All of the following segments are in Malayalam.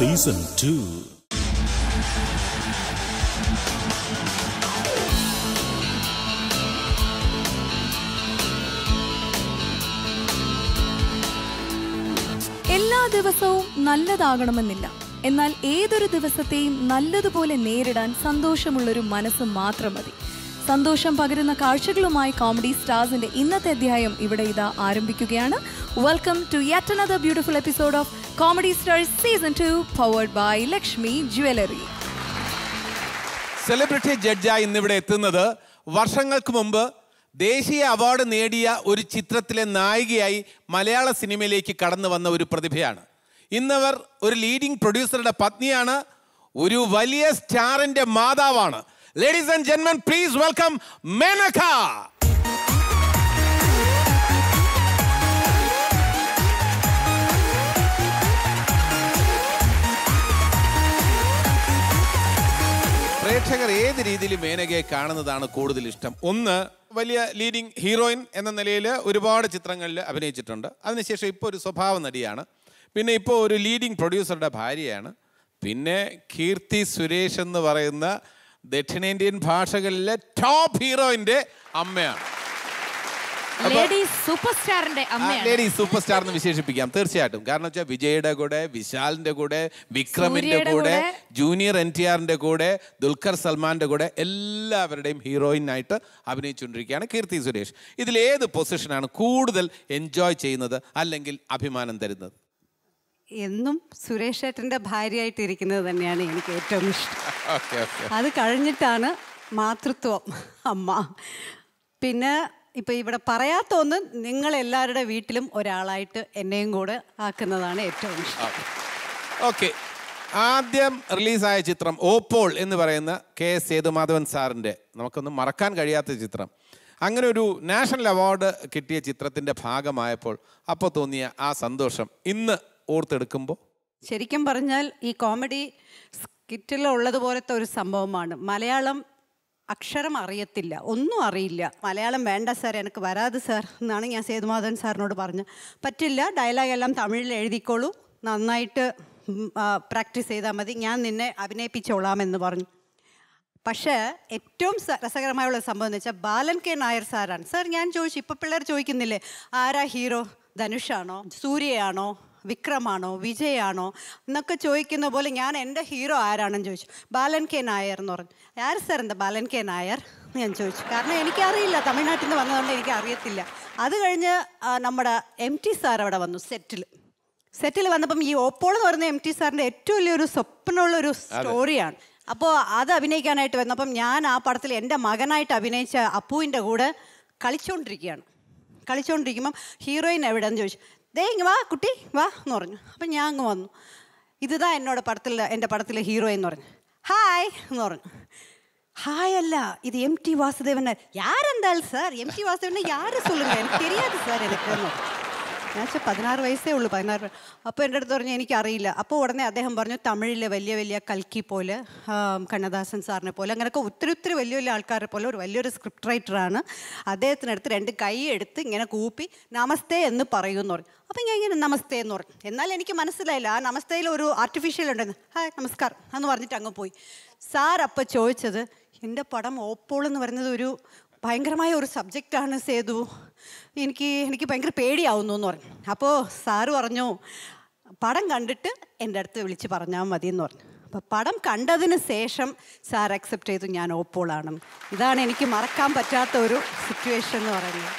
സീസൺ ടു എല്ലാ ദിവസവും നല്ലതാകണമെന്നില്ല എന്നാൽ ഏതൊരു ദിവസത്തെയും നല്ലതുപോലെ നേരിടാൻ സന്തോഷമുള്ളൊരു മനസ്സ് മാത്രം മതി സന്തോഷം പകരുന്ന കാഴ്ചകളുമായി കോമഡി സ്റ്റാർസിന്റെ ഇന്നത്തെ അധ്യായം ഇവിടെ ഇതാ ആരംഭിക്കുകയാണ് welcome to yet another beautiful episode of comedy stars season two powered by Lakshmi jewellery celebrity ജഡ്ജായി ഇന്നിവിടെ എത്തുന്നത് വർഷങ്ങൾക്ക് മുമ്പ് ദേശീയ അവാർഡ് നേടിയ ഒരു ചിത്രത്തിലെ നായികയായി മലയാള സിനിമയിലേക്ക് കടന്നു വന്ന ഒരു പ്രതിഭയാണ് ഇന്നവർ ഒരു ലീഡിംഗ് പ്രൊഡ്യൂസറുടെ പത്നിയാണ് ഒരു വലിയ സ്റ്റാറിന്റെ മാതാവാണ് ലേഡീസ് ആൻഡ് ജെന്മൻ പ്ലീസ് വെൽക്കം മേനക പ്രേക്ഷകർ ഏത് രീതിയിൽ മേനകയെ കാണുന്നതാണ് കൂടുതൽ ഇഷ്ടം ഒന്ന് വലിയ ലീഡിംഗ് ഹീറോയിൻ എന്ന നിലയിൽ ഒരുപാട് ചിത്രങ്ങളിൽ അഭിനയിച്ചിട്ടുണ്ട് അതിനുശേഷം ഇപ്പോൾ ഒരു സ്വഭാവ നടിയാണ് പിന്നെ ഇപ്പോൾ ഒരു ലീഡിംഗ് പ്രൊഡ്യൂസറുടെ ഭാര്യയാണ് പിന്നെ കീർത്തി സുരേഷ് എന്ന് പറയുന്ന ദക്ഷിണേന്ത്യൻ ഭാഷകളിലെ ടോപ്പ് ഹീറോയിൻ്റെ അമ്മയാണ് ലേഡീസ് സൂപ്പർ സ്റ്റാറിന്റെ അമ്മയാണ് ലേഡി സൂപ്പർ സ്റ്റാർ എന്ന് വിശേഷിപ്പിക്കാം തീർച്ചയായിട്ടും കാരണം വെച്ചാൽ വിജയുടെ കൂടെ വിശാലിന്റെ കൂടെ വിക്രമിന്റെ സൂര്യയുടെ കൂടെ കൂടെ. ജൂനിയർ എൻ ടി ആറിന്റെ കൂടെ ദുൽഖർ സൽമാന്റെ കൂടെ എല്ലാവരുടെയും ഹീറോയിൻ ആയിട്ട് അഭിനയിച്ചുകൊണ്ടിരിക്കുകയാണ് കീർത്തി സുരേഷ് ഇതിൽ ഏത് പൊസിഷനാണ് കൂടുതൽ എൻജോയ് ചെയ്യുന്നത് അല്ലെങ്കിൽ അഭിമാനം തരുന്നത് എന്നും സുരേഷ് ഏട്ടൻ്റെ ഭാര്യയായിട്ട് ഇരിക്കുന്നത് തന്നെയാണ് എനിക്ക് ഏറ്റവും ഇഷ്ടം ഓക്കെ ഓക്കെ അത് കഴിഞ്ഞിട്ടാണ് മാതൃത്വം അമ്മ പിന്നെ ഇപ്പം ഇവിടെ പറയാത്ത ഒന്ന് നിങ്ങൾ എല്ലാവരുടെ വീട്ടിലും ഒരാളായിട്ട് എന്നെയും കൂടെ ആക്കുന്നതാണ് ഏറ്റവും ഇഷ്ടം ഓക്കെ ആദ്യം റിലീസായ ചിത്രം ഓപ്പോൾ എന്ന് പറയുന്ന കെ എസ് സേതുമാധവൻ സാറിൻ്റെ നമുക്കൊന്നും മറക്കാൻ കഴിയാത്ത ചിത്രം അങ്ങനെ ഒരു നാഷണൽ അവാർഡ് കിട്ടിയ ചിത്രത്തിൻ്റെ ഭാഗമായപ്പോൾ അപ്പോൾ തോന്നിയ ആ സന്തോഷം ഇന്ന് ഓർത്തെടുക്കുമ്പോൾ ശരിക്കും പറഞ്ഞാൽ ഈ കോമഡി സ്കിറ്റിലുള്ളതുപോലത്തെ ഒരു സംഭവമാണ് മലയാളം അക്ഷരം അറിയത്തില്ല ഒന്നും അറിയില്ല മലയാളം വേണ്ട സാർ എനിക്ക് വരാതെ സാർ എന്നാണ് ഞാൻ സേതുമാധവൻ സാറിനോട് പറഞ്ഞു പറ്റില്ല ഡയലോഗ് എല്ലാം തമിഴിൽ എഴുതിക്കോളൂ നന്നായിട്ട് പ്രാക്ടീസ് ചെയ്താൽ മതി ഞാൻ നിന്നെ അഭിനയിപ്പിച്ചോളാമെന്ന് പറഞ്ഞു പക്ഷേ ഏറ്റവും സ- രസകരമായുള്ള സംഭവം എന്ന് വെച്ചാൽ ബാലൻ കെ നായർ സാറാണ് സാർ ഞാൻ ചോദിച്ചു ഇപ്പം പിള്ളേർ ചോദിക്കുന്നില്ലേ ആരാ ഹീറോ ധനുഷാണോ സൂര്യയാണോ വിക്രമാണോ വിജയാണോ എന്നൊക്കെ ചോദിക്കുന്ന പോലെ ഞാൻ എൻ്റെ ഹീറോ ആരാണെന്ന് ചോദിച്ചു ബാലൻ കെ നായർ എന്ന് പറഞ്ഞു ആര് സാർ എന്താ ബാലൻ കെ നായർ എന്ന് ഞാൻ ചോദിച്ചു കാരണം എനിക്കറിയില്ല തമിഴ്നാട്ടിൽ നിന്ന് വന്നതുകൊണ്ട് എനിക്ക് അറിയത്തില്ല അത് കഴിഞ്ഞ് ആ, നമ്മുടെ എം ടി സാർ അവിടെ വന്നു സെറ്റിൽ സെറ്റിൽ വന്നപ്പം ഈ ഓപ്പോൾ എന്ന് പറയുന്ന എം ടി സാറിൻ്റെ ഏറ്റവും വലിയൊരു സ്വപ്നമുള്ള ഒരു സ്റ്റോറിയാണ് അപ്പോൾ അത് അഭിനയിക്കാനായിട്ട് വന്നപ്പം ഞാൻ ആ പടത്തിൽ എൻ്റെ മകനായിട്ട് അഭിനയിച്ച അപ്പുവിൻ്റെ കൂടെ കളിച്ചുകൊണ്ടിരിക്കുകയാണ് കളിച്ചുകൊണ്ടിരിക്കുമ്പം ഹീറോയിൻ എവിടെയെന്ന് ചോദിച്ചു ദേ ഇങ്ങ് വാ കുട്ടി വാ എന്ന് പറഞ്ഞു അപ്പം ഞാൻ അങ്ങ് വന്നു ഇതാ എന്നോട് പടത്തിൽ എൻ്റെ പടത്തിലെ ഹീറോയിൻ എന്ന് പറഞ്ഞു ഹായ് എന്ന് പറഞ്ഞു ഹായ് അല്ല ഇത് എം ടി വാസുദേവൻ யாரெந்தால் சார் எம் டி வாசுதேவன் யாரு சொல்லுங்க எனக்கு தெரியாது சார் எனக்கு എന്ന് പറഞ്ഞു. ഞാൻ വെച്ചാൽ പതിനാറ് വയസ്സേ ഉള്ളൂ പതിനാറ് വയ- അപ്പോൾ എൻ്റെ അടുത്ത് പറഞ്ഞു എനിക്കറിയില്ല അപ്പോൾ ഉടനെ അദ്ദേഹം പറഞ്ഞു തമിഴിലെ വലിയ വലിയ കൽക്കി പോലെ ആം, കണ്ണദാസൻ സാറിനെ പോലെ അങ്ങനെയൊക്കെ ഒത്തിരി ഒത്തിരി വലിയ വലിയ ആൾക്കാരെ പോലെ ഒരു വലിയൊരു സ്ക്രിപ്റ്റ് റൈറ്ററാണ് അദ്ദേഹത്തിനടുത്ത് രണ്ട് കൈ എടുത്ത് ഇങ്ങനെ കൂപ്പി നമസ്തേ എന്ന് പറയുമെന്ന് പറഞ്ഞു അപ്പം ഞാൻ ഇങ്ങനെ നമസ്തേ എന്ന് പറഞ്ഞു എന്നാൽ എനിക്ക് മനസ്സിലായില്ല ആ നമസ്തയിൽ ഒരു ആർട്ടിഫിഷ്യൽ ഉണ്ടെന്ന് ഹായ് നമസ്കാരം എന്ന് പറഞ്ഞിട്ട് അങ്ങ് പോയി സാർ അപ്പം ചോദിച്ചത് എൻ്റെ പടം ഓപ്പോൾ എന്ന് പറയുന്നത് ഒരു ഭയങ്കരമായ ഒരു സബ്ജക്റ്റാണ് സേതു എനിക്ക് എനിക്ക് ഭയങ്കര പേടിയാവുന്നു എന്ന് പറഞ്ഞു അപ്പോൾ സാറ് പറഞ്ഞു പടം കണ്ടിട്ട് എൻ്റെ അടുത്ത് വിളിച്ച് പറഞ്ഞാൽ മതി എന്ന് പറഞ്ഞു അപ്പോൾ പടം കണ്ടതിന് ശേഷം സാർ അക്സെപ്റ്റ് ചെയ്തു ഞാൻ ഓപ്പോളാണ് ഇതാണ് എനിക്ക് മറക്കാൻ പറ്റാത്ത ഒരു സിറ്റുവേഷൻ എന്ന് പറയുന്നത്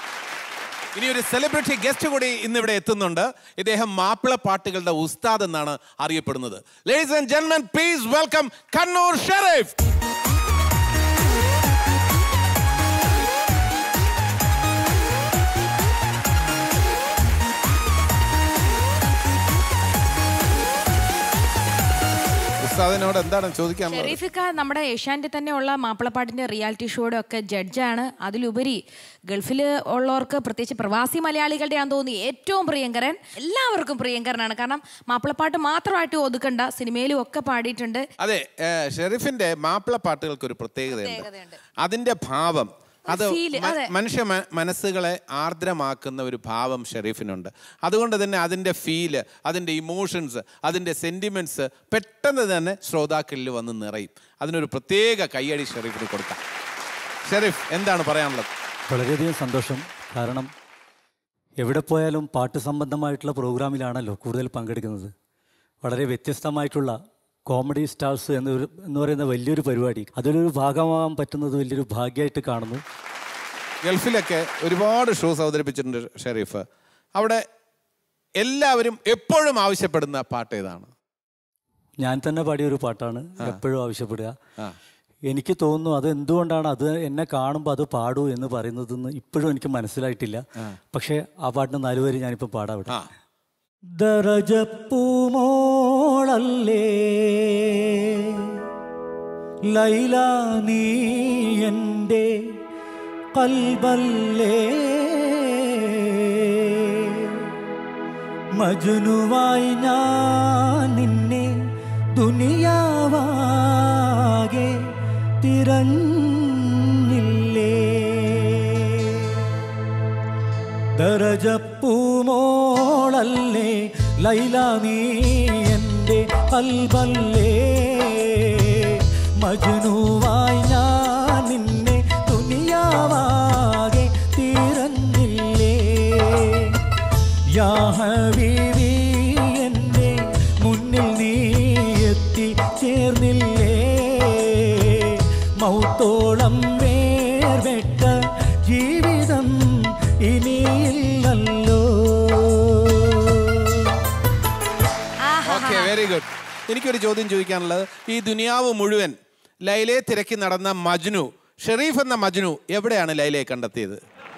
ഇനി ഒരു സെലിബ്രിറ്റി ഗസ്റ്റ് കൂടി ഇന്ന് ഇവിടെ എത്തുന്നുണ്ട് ഇദ്ദേഹം മാപ്പിള പാട്ടുകളുടെ ഉസ്താദ് എന്നാണ് അറിയപ്പെടുന്നത് ലേഡീസ് ആൻഡ് ജെന്മൻ പ്ലീസ് വെൽക്കം കണ്ണൂർ ഷെരീഫ് ഉസ്താദിനോട് എന്താണ് ചോദിക്കാൻ ഷെരീഫിക്ക നമ്മുടെ ഏഷ്യാൻ്റെ തന്നെയുള്ള മാപ്പിളപ്പാട്ടിന്റെ റിയാലിറ്റി ഷോയുടെ ഒക്കെ ജഡ്ജാണ് അതിലുപരി ഗൾഫിൽ ഉള്ളവർക്ക് പ്രത്യേകിച്ച് പ്രവാസി മലയാളികളുടെ ആണെന്ന് തോന്നി ഏറ്റവും പ്രിയങ്കരൻ എല്ലാവർക്കും പ്രിയങ്കരനാണ് കാരണം മാപ്പിളപ്പാട്ട് മാത്രമായിട്ട് ഒതുക്കണ്ട സിനിമയിലും ഒക്കെ പാടിയിട്ടുണ്ട് അതെ ഏഹ്, ഷെരീഫിന്റെ മാപ്പിള പാട്ടുകൾക്ക് ഒരു പ്രത്യേകതയുണ്ട് അതിന്റെ ഭാവം അത് feel, മ- അതെ. മനുഷ്യ മ- മനസ്സുകളെ ആർദ്രമാക്കുന്ന ഒരു ഭാവം ഷെരീഫിനുണ്ട് അതുകൊണ്ട് തന്നെ അതിൻ്റെ ഫീല് അതിൻ്റെ ഇമോഷൻസ് അതിൻ്റെ സെൻറ്റിമെൻറ്റ്സ് പെട്ടെന്ന് തന്നെ ശ്രോതാക്കളിൽ വന്ന് നിറയും അതിനൊരു പ്രത്യേക കയ്യടി ഷെരീഫിന് കൊടുക്കാം ഷെരീഫ് എന്താണ് പറയാനുള്ളത് വളരെയധികം സന്തോഷം കാരണം എവിടെ പോയാലും പാട്ട് സംബന്ധമായിട്ടുള്ള പ്രോഗ്രാമിലാണല്ലോ കൂടുതൽ പങ്കെടുക്കുന്നത് വളരെ വ്യത്യസ്തമായിട്ടുള്ള കോമഡി സ്റ്റാർസ് എന്നൊരു എന്ന് പറയുന്ന വലിയൊരു പരിപാടി അതിലൊരു ഭാഗമാകാൻ പറ്റുന്നത് വലിയൊരു ഭാഗ്യമായിട്ട് കാണുന്നു ഗൾഫിലൊക്കെ ഒരുപാട് ഷോസ് അവതരിപ്പിച്ചിട്ടുണ്ട് ഷെരീഫ് അവിടെ എല്ലാവരും എപ്പോഴും ആവശ്യപ്പെടുന്ന പാട്ട് ഏതാണ് ഞാൻ തന്നെ പാടിയ ഒരു പാട്ടാണ് എപ്പോഴും ആവശ്യപ്പെടുക ആ. എനിക്ക് തോന്നുന്നു അത് എന്തുകൊണ്ടാണ് അത് എന്നെ കാണുമ്പോൾ അത് പാടൂ എന്ന് പറയുന്നതെന്ന് ഇപ്പോഴും എനിക്ക് മനസ്സിലായിട്ടില്ല പക്ഷേ ആ പാട്ടിന് നാലുപേര് ഞാനിപ്പോൾ പാടാം ഇവിടെ ആ ദറജപ്പൂമോളല്ലേ ലൈല നീ എൻ്റെ കൽബല്ലേ മജുനുവായി ഞാൻ നിന്നെ ദുനിയാവാകെ തിരഞ്ഞില്ലേ ദരജപ്പൂമോളല്ലേ ലൈല നീ എൻ്റെ കൽബല്ലേ മജുനുവായി ഞാൻ നിന്നെ ദുനിയാവാകെ തിരഞ്ഞില്ലേ യാ ഹബീബി എൻ്റെ മുന്നിൽ നീ എത്തി ചേർന്നില്ലേ മൗത്തോളം വേർവെട്ട ജീവിതം ഇനിയില്ലല്ലോ ഓക്കെ വെരി ഗുഡ് എനിക്കൊരു ചോദ്യം ചോദിക്കാനുള്ളത് ഈ ദുനിയാവ് മുഴുവൻ ലൈലയെ തിരക്കി നടന്ന മജ്നു ഷെറീഫ് എന്ന മജ്നു എവിടെയാണ് ലൈലയെ കണ്ടെത്തിയത്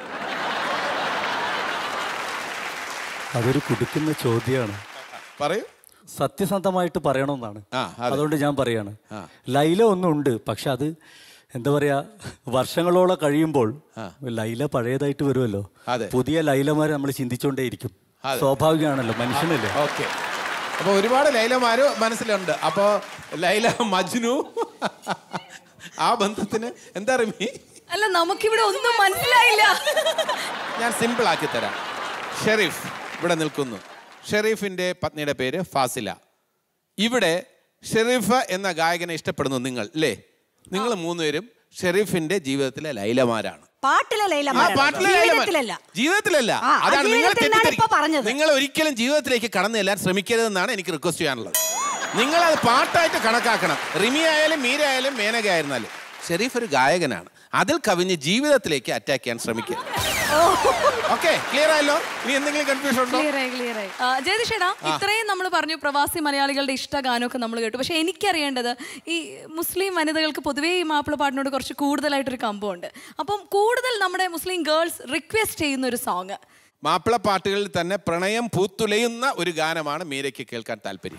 അതൊരു കുടുക്കുന്ന ചോദ്യമാണ് പറയൂ സത്യസന്ധമായിട്ട് പറയണമെന്നാണ് ആ, അതെ. അതുകൊണ്ട് ഞാൻ പറയാണ് ലൈല ഒന്നുണ്ട് പക്ഷെ അത് എന്താ പറയാ വർഷങ്ങളോളം കഴിയുമ്പോൾ ലൈല പഴയതായിട്ട് വരുമല്ലോ അതെ. പുതിയ ലൈലമാരെ നമ്മൾ ചിന്തിച്ചുകൊണ്ടേയിരിക്കും അതെ. സ്വാഭാവികമാണല്ലോ മനുഷ്യനല്ലേ ഓക്കെ അപ്പൊ ഒരുപാട് ലൈലമാര് മനസ്സിലുണ്ട് അപ്പോ ലൈല മജ്നു ആ ബന്ധത്തിന് എന്താ റിമി അല്ല നമുക്കിവിടെ ഒന്നും മനസ്സിലായില്ല ഞാൻ സിമ്പിൾ ആക്കി തരാം ഷെരീഫ് ഇവിടെ നിൽക്കുന്നു ഷെരീഫിന്റെ പത്നിയുടെ പേര് ഫാസില ഇവിടെ ഷെരീഫ് എന്ന ഗായകനെ ഇഷ്ടപ്പെടുന്നു നിങ്ങൾ അല്ലേ നിങ്ങൾ മൂന്നുപേരും ഷെരീഫിന്റെ ജീവിതത്തിലെ ലൈലമാരാണ് പാട്ടിലെ ലൈല ആ പാട്ടിലെ ലൈലമാർ. ജീവിതത്തിലല്ല ജീവിതത്തിലല്ല ആ, ആ അതാണ് നിങ്ങൾ ജീവിതത്തിലാണ് ഇപ്പൊ തെറ്റിദ്ധരി- പറഞ്ഞത്. നിങ്ങൾ ഒരിക്കലും ജീവിതത്തിലേക്ക് കടന്നു ചെല്ലാൻ ശ്രമിക്കരുതെന്നാണ് എനിക്ക് റിക്വസ്റ്റ് ചെയ്യാനുള്ളത് നിങ്ങൾ അത് പാട്ടായിട്ട് കണക്കാക്കണം റിമി ആയാലും മീര ആയാലും മേനക ആയിരുന്നാലും ഷെരീഫ് ഒരു ഗായകനാണ് അതിൽ കവിഞ്ഞ് ജീവിതത്തിലേക്ക് അറ്റാക്ക് ചെയ്യാൻ ശ്രമിക്കുക ഓക്കെ ക്ലിയർ ആയല്ലോ ഇനി എന്തെങ്കിലും കൺഫ്യൂഷൻ ഉണ്ടോ ക്ലിയർ ആയി ക്ലിയർ ആയി ആ, ജയതിഷേടാ ഇത്രയും നമ്മൾ പറഞ്ഞു പ്രവാസി മലയാളികളുടെ ഇഷ്ട ഗാനമൊക്കെ നമ്മൾ കേട്ടു പക്ഷെ എനിക്കറിയേണ്ടത് ഈ മുസ്ലിം വനിതകൾക്ക് പൊതുവേ ഈ മാപ്പിള പാട്ടിനോട് കുറച്ച് കൂടുതലായിട്ടൊരു കമ്പമുണ്ട് അപ്പം കൂടുതൽ നമ്മുടെ മുസ്ലിം ഗേൾസ് റിക്വസ്റ്റ് ചെയ്യുന്ന ഒരു സോങ് മാപ്പിള പാട്ടുകളിൽ തന്നെ പ്രണയം പൂത്തുലയുന്ന ഒരു ഗാനമാണ് മീരയ്ക്ക് കേൾക്കാൻ താല്പര്യം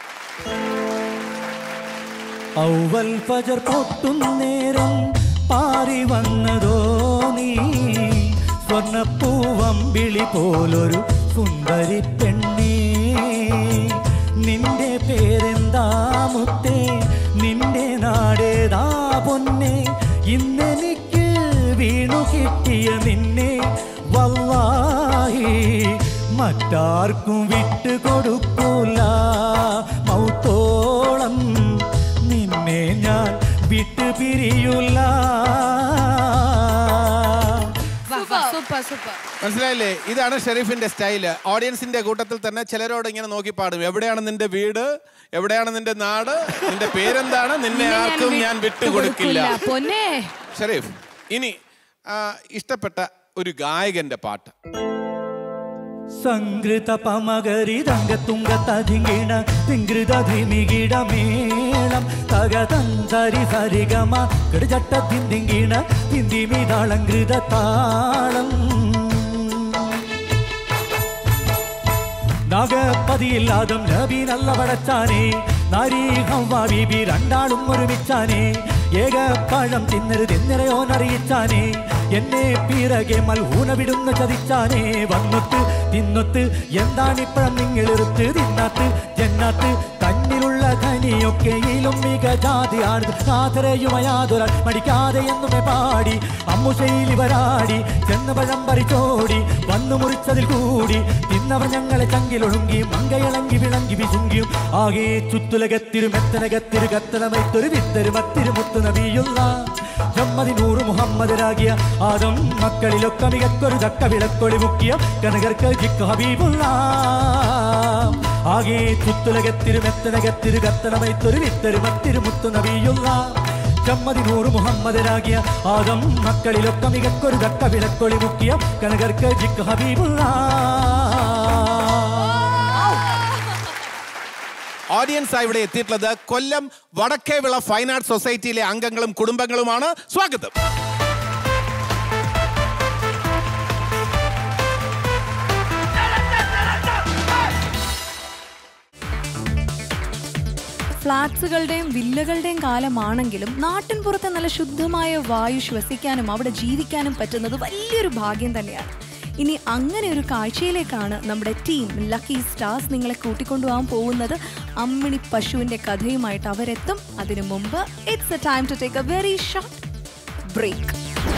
ഔവൽ ഫജർ പൊട്ടുന്നേരം പാറി വന്നതോ നീ സ്വർണപ്പൂവമ്പിളി പോലൊരു സുന്ദരി പെണ്ണേ നിന്റെ പേരെന്താ മുത്തേ നിന്റെ നാടേതാ പൊന്നെ ഇന്നെനിക്ക് വീണു കിട്ടിയ നിന്നെ വല്ലാഹി മറ്റാർക്കും വിട്ടു കൊടുക്കൂല മൗത്തോളം നിന്നെ ഞാൻ വിട്ടു പിരിയൂല സൂപ്പർ സൂപ്പർ മനസ്സിലായില്ലേ ഇതാണ് ഷെരീഫിന്റെ സ്റ്റൈല് ഓഡിയൻസിന്റെ കൂട്ടത്തിൽ തന്നെ ചിലരോട് ഇങ്ങനെ നോക്കി പാടും എവിടെയാണ് നിന്റെ വീട് എവിടെയാണ് നിന്റെ നാട് നിന്റെ പേരെന്താണ് നിന്നെ ആർക്കും ഞാൻ വിട്ടുകൊടുക്കില്ല പൊന്നെ ഷെരീഫ് ഇനി ആ, ഇഷ്ടപ്പെട്ട ഒരു ഗായകന്റെ പാട്ട് സംഗൃത പമകരി തങ്കത്തുങ്ക തതിങ്കിണ തിങ്കൃത ധിമികിട മേളം തകതന്തരി സരിഗമ കിടചട്ട തിന്തിങ്കിണ തിന്തിമിതാളങ്കൃത താളം നാഗപ്പതിയില്ലാതും നബി നല്ല പടച്ചാനേ നാരീ ഹവ്വ ബീബി രണ്ടാളും ഒരുമിച്ചാനേ ഏകപ്പഴം തിന്നരു തിന്നരയോനറിയിച്ചാനേ എന്നെ പിറകെ മൽഹൂന വിടുന്ന ചതിച്ചാനേ വന്നൊത്ത് തിന്നൊത്ത് എന്താണിപ്പഴം നിങ്ങളെടുത്ത് തിന്നാത്ത് ജന്നാത്ത് തന്നിലുള്ള ഖനിയൊക്കെയിലും മികജാതിയാണ് നാഥരയുമയാതൊരാൾ മടിക്കാതെ എന്നുമേ പാടി അമ്മുശൈലി വരാടി ചെന്ന് പഴം പറിച്ചോടി വന്നു മുറിച്ചതിൽ കൂടി തിന്നവർ ഞങ്ങളെ ചങ്കിലൊഴുങ്കി മങ്കയിളങ്കി വിളങ്കി വിശുങ്കിയും ആകെ ചുറ്റുലകത്തിരു മെത്തനകത്തിരു കത്തനമൈത്തൊരു വിത്തരു മത്തിരു മുത്തു നബിയുള്ള ജമ്മതി നൂറ് മുഹമ്മദരാകിയ ആദം മക്കളിലൊക്കെ മികക്കൊരു തക്ക വിളക്കൊളി മുക്കിയ കനകർക്ക് ജിക്ക് ഹബീബുള്ള ആകെ ചുറ്റുലകത്തിരു മെത്തനകത്തിരു കത്തനമൈത്തൊരു വിത്തരു മത്തിരു മുത്തു നബിയുള്ള ചമ്മതി നൂറ് മുഹമ്മദരാകിയ ആദം മക്കളിലൊക്കെ മികക്കൊരു തക്ക വിളക്കൊളി മുക്കിയ കനകർക്ക് ജിക്ക് ഹബീബുള്ള ഓഡിയൻസ് ഇവിടെ എത്തിയിട്ടുള്ളത് കൊല്ലം വടക്കേവിള ഫൈൻ ആർട്സ് സൊസൈറ്റിയിലെ അംഗങ്ങളും കുടുംബങ്ങളുമാണ് സ്വാഗതം ഫ്ലാറ്റ്സുകളുടെയും വില്ലകളുടെയും കാലമാണെങ്കിലും നാട്ടിൻ പുറത്തെ നല്ല ശുദ്ധമായ വായു ശ്വസിക്കാനും അവിടെ ജീവിക്കാനും പറ്റുന്നത് വലിയൊരു ഭാഗ്യം തന്നെയാണ് ഇനി അങ്ങനെ ഒരു കാഴ്ചയിലേക്കാണ് നമ്മുടെ ടീം ലക്കി സ്റ്റാർസ് നിങ്ങളെ കൂട്ടിക്കൊണ്ടുപോകാൻ പോകുന്നത് അമ്മിണി പശുവിന്റെ കഥയുമായിട്ട് അവരെത്തും അതിനു മുമ്പ് it's a time to take a very short break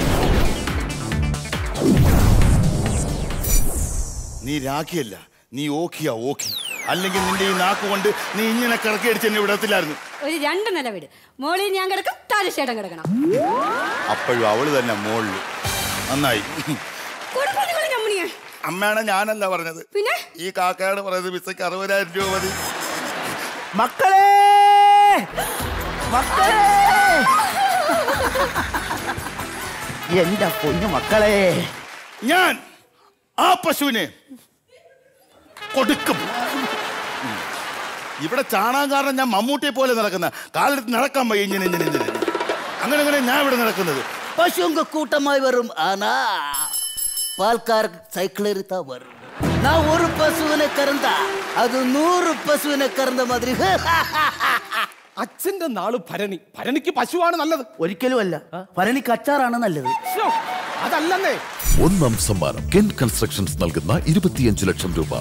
നീ രാഖിയല്ല നീ ഓക്കിയാ ഓക്കി അല്ലെങ്കിൽ നിന്റെ ഈ നാക്ക് കൊണ്ട് നീ ഇങ്ങനെ കറക്കി അടിച്ച് എന്നെ വിടത്തില്ലായിരുന്നു ഒരു രണ്ട് നില വീട് മോളിൽ ഞാൻ കിടക്കും താഴെ ചേട്ടൻ കിടക്കണം അപ്പോഴും അവള് തന്നെ മോളില് നന്നായി കൊടുക്കണം നിങ്ങൾ ഞമ്മണിയെ അമ്മയാണ് ഞാനല്ല പറഞ്ഞത് പിന്നെ ഈ കാക്കയാണ് പറയുന്നത് വിസയ്ക്ക് അറുപതിനായിരം രൂപ മതി മക്കളെ മക്കളെ എന്റെ പൊന്നു മക്കളെ ഞാൻ ആ പശുവിനെ കൊടുക്കും ഉം. ഇവിടെ ചാണാൻ കാരണം ഞാൻ മമ്മൂട്ടിയെ പോലെ നടക്കുന്ന കാലെടുത്ത് നടക്കാൻ വയ്യ ഇങ്ങനെ ഇങ്ങനെ ഇങ്ങനെ അങ്ങനെ അങ്ങനെ ഞാൻ ഇവിടെ നടക്കുന്നത് பசுங்க கூட்டமாய் வரும் ஆனா பால்கார் சைக்கிள் இருந்தா வரும் நான் ஒரு பசுவினை கறந்தா அது நூறு பசுவினை கறந்த மாதிரி അച്ഛന്റെ നാള് ഭരണി ഭരണിക്ക് പശുവാണ് നല്ലത് ഒരിക്കലും അല്ല ഭരണിക്ക് അച്ചാറാണ് നല്ലത് ശ്ശോ, അതല്ലെന്നേ ഒന്നാം സമ്മാനം കെൻ കൺസ്ട്രക്ഷൻസ് നൽകുന്ന ഇരുപത്തിയഞ്ച് ലക്ഷം രൂപ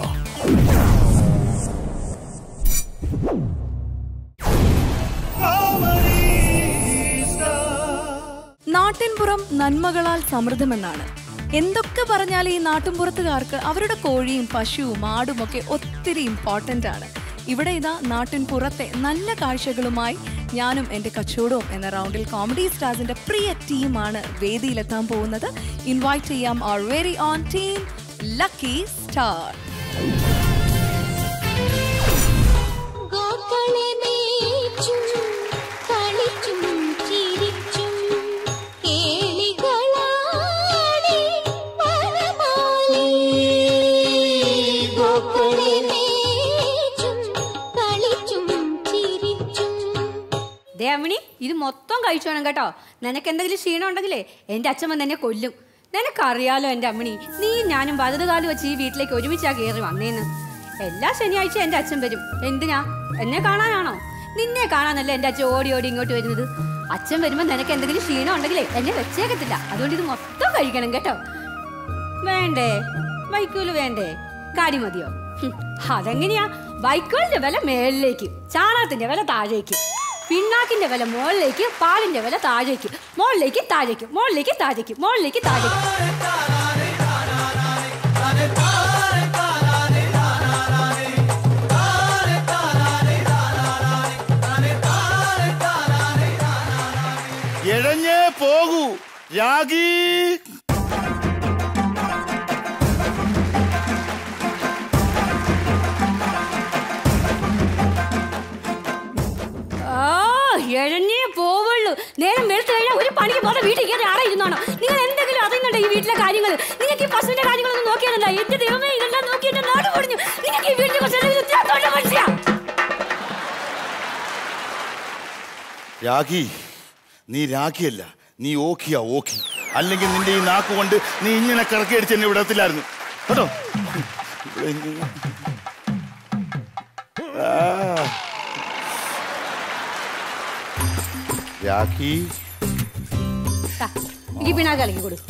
നാട്ടിൻപുറം നന്മകളാൽ സമൃദ്ധമെന്നാണ് എന്തൊക്കെ പറഞ്ഞാൽ ഈ നാട്ടിൻപുറത്തുകാർക്ക് അവരുടെ കോഴിയും പശുവും ആടും ഒക്കെ ഒത്തിരി ഇമ്പോർട്ടൻ്റ് ആണ് ഇവിടെ ഇതാ നാട്ടിൻ പുറത്തെ നല്ല കാഴ്ചകളുമായി ഞാനും എൻ്റെ കച്ചവടവും എന്ന റൗണ്ടിൽ കോമഡി സ്റ്റാർസിന്റെ പ്രിയ ടീമാണ് വേദിയിലെത്താൻ പോകുന്നത് ഇൻവൈറ്റ് ചെയ്യാം our very own team lucky star ഗോക്കളെ മേച്ചും കളിച്ചും ചിരിച്ചും കേളികളാടി വനമാലി ഗോക്കളെ മേച്ചും കളിച്ചും ചിരിച്ചും ദേവണി ഇത് മൊത്തം കഴിച്ചു വേണം കേട്ടോ നിനക്ക് എന്തെങ്കിലും ക്ഷീണം ഉണ്ടെങ്കിലേ എൻ്റെ അച്ഛൻ വന്ന് എന്നെ കൊല്ലും നിനക്കറിയാലോ എൻ്റെ അമ്മണി നീ ഞാനും വലതുകാലം വെച്ച് ഈ വീട്ടിലേക്ക് ഒരുമിച്ചാ കയറി വന്നേന്ന് എല്ലാ ശനിയാഴ്ച എൻ്റെ അച്ഛൻ വരും എന്തിനാ എന്നെ കാണാനാണോ നിന്നെ കാണാനല്ല എൻ്റെ അച്ഛൻ ഓടി ഓടി ഇങ്ങോട്ട് വരുന്നത് അച്ഛൻ വരുമ്പോൾ നിനക്ക് എന്തെങ്കിലും ക്ഷീണം ഉണ്ടെങ്കിലേ എന്നെ വെച്ചേക്കത്തില്ല അതുകൊണ്ട് ഇത് മൊത്തം കഴിക്കണം കേട്ടോ വേണ്ടേ വൈക്കോല് വേണ്ടേ കാടി മതിയോ ഹും, അതെങ്ങനെയാ വൈക്കോലിന്റെ വില മേളിലേക്ക് ചാണകത്തിന്റെ വില താഴേക്ക് പിണ്ണാക്കിന്റെ വില മുകളിലേക്ക് പാലിന്റെ വില താഴേക്ക് മുകളിലേക്ക് താഴേക്ക് മുകളിലേക്ക് താഴേക്ക് മുകളിലേക്ക് താഴേക്ക് എഴഞ്ഞേ പോകൂ രാഗി ആ എഴഞ്ഞേ പോവുള്ളൂ നേരം വെളുത്തു കഴിഞ്ഞാൽ ഒരു പണിക്ക് പോലെ വീട്ടിൽ കയറി ആടെ ഇരുന്നോണം നിങ്ങൾ എന്തെങ്കിലും അറിയുന്നുണ്ടോ ഈ വീട്ടിലെ കാര്യങ്ങൾ നിങ്ങൾക്ക് ഈ പശുവിന്റെ കാര്യങ്ങളൊന്നും നോക്കിയാലല്ല എന്റെ ദൈവമേ ഇതെല്ലാം നോക്കിയിട്ട് നാട് പൊടിഞ്ഞു നിങ്ങൾക്ക് ഈ വീട്ടിലെ കുറച്ച് ഉത്തരവാദിത്തമുള്ള മനുഷ്യ രാഖി നീ രാഖിയല്ല നീ ഓക്കിയാ ഓക്കി അല്ലെങ്കിൽ നിന്റെ ഈ നാക്ക് കൊണ്ട് നീ ഇങ്ങനെ കറക്കി അടിച്ച് എന്നെ വിടത്തില്ലായിരുന്നു കേട്ടോ ആ. രാഖി ഈ പിണാക്ക് കളിക്ക് കൊടു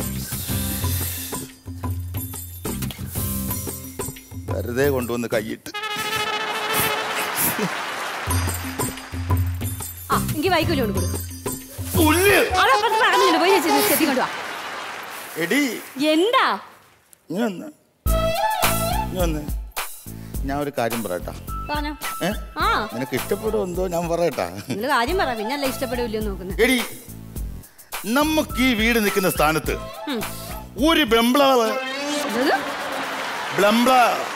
വെറുതെ കൊണ്ടുവന്ന് കൈയിട്ട് ആ എനിക്ക് വൈക്കോല് കൊണ്ട് കൊടുക്കും പുല്ല് അതപ്പുറത്ത് പറഞ്ഞിട്ടുണ്ട് പോയി ചേച്ചി ചെത്തി കൊണ്ടുവാ എടി എന്താ നീ വന്ന് നീ വന്ന് ഞാൻ ഒരു കാര്യം പറയട്ടാ പറഞ്ഞോ ഏ ആ നിനക്ക് ഇഷ്ടപ്പെടുമോ എന്തോ ഞാൻ പറയട്ടാ നിങ്ങൾ കാര്യം പറ പിന്നെ അല്ല ഇഷ്ടപ്പെടില്ലയോ നോക്കുന്നത് എടി നമുക്ക് ഈ വീട് നിൽക്കുന്ന സ്ഥാനത്ത് ഒരു ബംബ്ലാവ് ബ്ലംബ്ല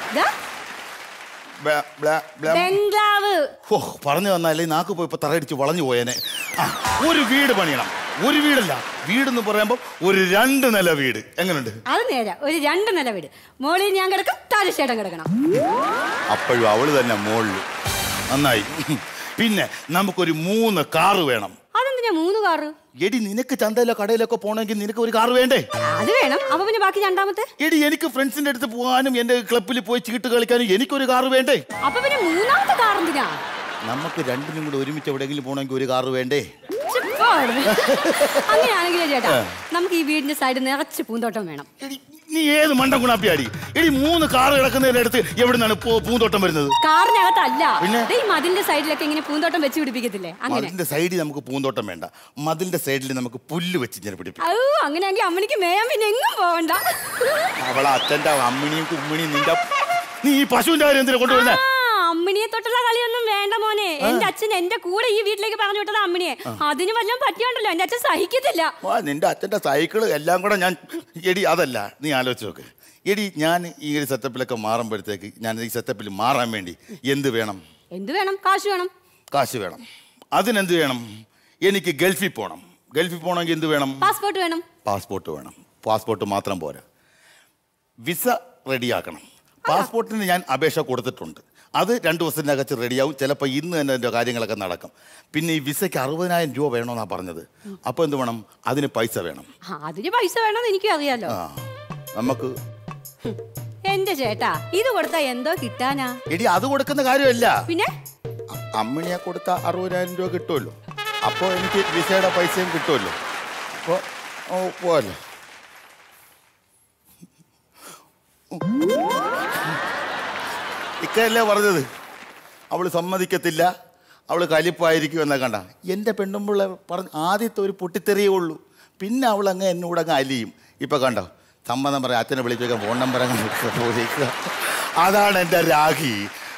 ബ്ല- ബ്ല- ബ്ലം- ബംഗ്ലാവ് ഹോ, പറഞ്ഞു തന്നല്ലേ നാക്ക് പോയി ഇപ്പൊ തറയടിച്ച് വളഞ്ഞു പോയേനെ ആ ഒരു വീട് പണിയണം ഒരു വീടല്ല വീടെന്ന് പറയുമ്പോൾ ഒരു രണ്ട് നില വീട് എങ്ങനെയുണ്ട് അത് നേരെ ഒരു രണ്ട് നില വീട് മോളിൽ ഞാൻ കിടക്കും താലശ്ശേട്ടൻ കിടക്കണം അപ്പോഴും അവള് തന്നെ മോളില് നന്നായി പിന്നെ നമുക്കൊരു മൂന്ന് കാറ് വേണം അതെന്തിനാ മൂന്ന് കാറ് എടി നിനക്ക് ചന്തയിലോ കടയിലൊക്കെ പോകണമെങ്കിൽ നിനക്ക് ഒരു കാറ് വേണ്ടേ അത് വേണം അപ്പൊ പിന്നെ ബാക്കി രണ്ടാമത്തെ എടി എനിക്ക് ഫ്രണ്ട്സിന്റെ അടുത്ത് പോകാനും എന്റെ ക്ലബ്ബിൽ പോയി ചീട്ട് കളിക്കാനും എനിക്കൊരു കാറ് വേണ്ടേ അപ്പൊ പിന്നെ മൂന്നാമത്തെ കാർ എന്തിനാ നമുക്ക് രണ്ടിനും കൂടെ ഒരുമിച്ച് എവിടെയെങ്കിലും പോകണമെങ്കിൽ ഒരു കാറ് വേണ്ടേ ചിപ്പോട്. അങ്ങനെയാണെങ്കിലേ ചേട്ടാ ആ. നമുക്ക് ഈ വീടിന്റെ സൈഡ് നിറച്ച് പൂന്തോട്ടം വേണം നീ ഏത് മണ്ടം ഗുണാപ്പിയാടി എടി മൂന്ന് കാറ് കിടക്കുന്നതിന്റെ അടുത്ത് എവിടെ നിന്നാണ് പൂന്തോട്ടം വരുന്നത് കാറിനകത്തല്ല പിന്നെ? ദേ ഈ മതിലിന്റെ സൈഡിലൊക്കെ ഇങ്ങനെ പൂന്തോട്ടം വെച്ച് പിടിപ്പിക്കത്തില്ലേ അങ്ങനെ മതിലിന്റെ സൈഡിൽ നമുക്ക് പൂന്തോട്ടം വേണ്ട മതിലിന്റെ സൈഡിൽ നമുക്ക് പുല്ല് വെച്ച് ഇങ്ങനെ പിടിപ്പിക്കും ഔ അങ്ങനെയാണെങ്കിൽ അമ്മണിക്ക് മേയാൻ പിന്നെ എങ്ങും പോവണ്ട അവളെ അച്ഛന്റെ അമ്മിണിയും കുമ്മിണിയും നിന്റെ നീ ഈ പശുവിന്റെ കാര്യം എന്തിനാ കൊണ്ടുവരുന്നേ ആ, അമ്മിണിയെ തൊട്ടുള്ള കളിയൊന്നും വേണ്ട മോനെ എന്റെ അച്ഛൻ എന്റെ കൂടെ ഈ വീട്ടിലേക്ക് പറഞ്ഞു വിട്ടത് അമ്മിണിയെ അതിന് വല്ലതും പറ്റിയോണ്ടല്ലോ എന്റെ അച്ഛൻ സഹിക്കത്തില്ല ആ നിന്റെ അച്ഛന്റെ സൈക്കിള് എല്ലാം കൂടെ ഞാൻ എടി അതല്ല നീ ആലോചിച്ച് നോക്ക് എടി ഞാൻ ഈ ഒരു സെറ്റപ്പിലൊക്കെ മാറുമ്പോഴത്തേക്ക് ഞാൻ ഈ സെറ്റപ്പിൽ മാറാൻ വേണ്ടി എന്ത് വേണം എന്ത് വേണം കാശ് വേണം കാശ് വേണം അതിനെന്ത് വേണം എനിക്ക് ഗൾഫിൽ പോകണം ഗൾഫിൽ പോകണമെങ്കിൽ എന്ത് വേണം പാസ്പോർട്ട് വേണം പാസ്പോർട്ട് വേണം പാസ്പോർട്ട് മാത്രം പോരാ വിസ റെഡിയാക്കണം പാസ്പോർട്ടിന് ഞാൻ അപേക്ഷ കൊടുത്തിട്ടുണ്ട് അത് രണ്ട് ദിവസത്തിനകത്ത് റെഡിയാവും ചിലപ്പോൾ ഇന്ന് തന്നെ എൻ്റെ കാര്യങ്ങളൊക്കെ നടക്കും പിന്നെ ഈ വിസയ്ക്ക് അറുപതിനായിരം രൂപ വേണമെന്നാണ് പറഞ്ഞത് അപ്പോൾ എന്ത് വേണം അതിന് പൈസ വേണം ആ, അതിന് പൈസ വേണമെന്ന് എനിക്കും അറിയാലോ ആ നമുക്ക് എന്റെ ചേട്ടാ ഇത് കൊടുത്താ എന്തോ കിട്ടാനാ എടി അത് കൊടുക്കുന്ന കാര്യമല്ല പിന്നെ അമ്മിണിയെ കൊടുത്ത അറുപതിനായിരം രൂപ കിട്ടുമല്ലോ അപ്പോൾ എനിക്ക് വിസയുടെ പൈസയും കിട്ടുമല്ലോ അപ്പോൾ ഓ പോവല്ലോ ഇക്കയല്ലേ പറഞ്ഞത് അവൾ സമ്മതിക്കത്തില്ല അവൾ കലിപ്പായിരിക്കും എന്നാ കണ്ട എൻ്റെ പെണ്ണുമ്പിള്ള പറഞ്ഞ ആദ്യത്തെ ഒരു പൊട്ടിത്തെറിയേ ഉള്ളൂ പിന്നെ അവൾ അങ്ങ് എന്നോട് അങ്ങ് അലിയും ഇപ്പം കണ്ടോ സമ്മതം പറയാം അച്ഛനെ വിളിച്ചേക്കാൻ ഫോൺ നമ്പർ അങ്ങ് പോയിരിക്കുക അതാണ് എൻ്റെ രാഖി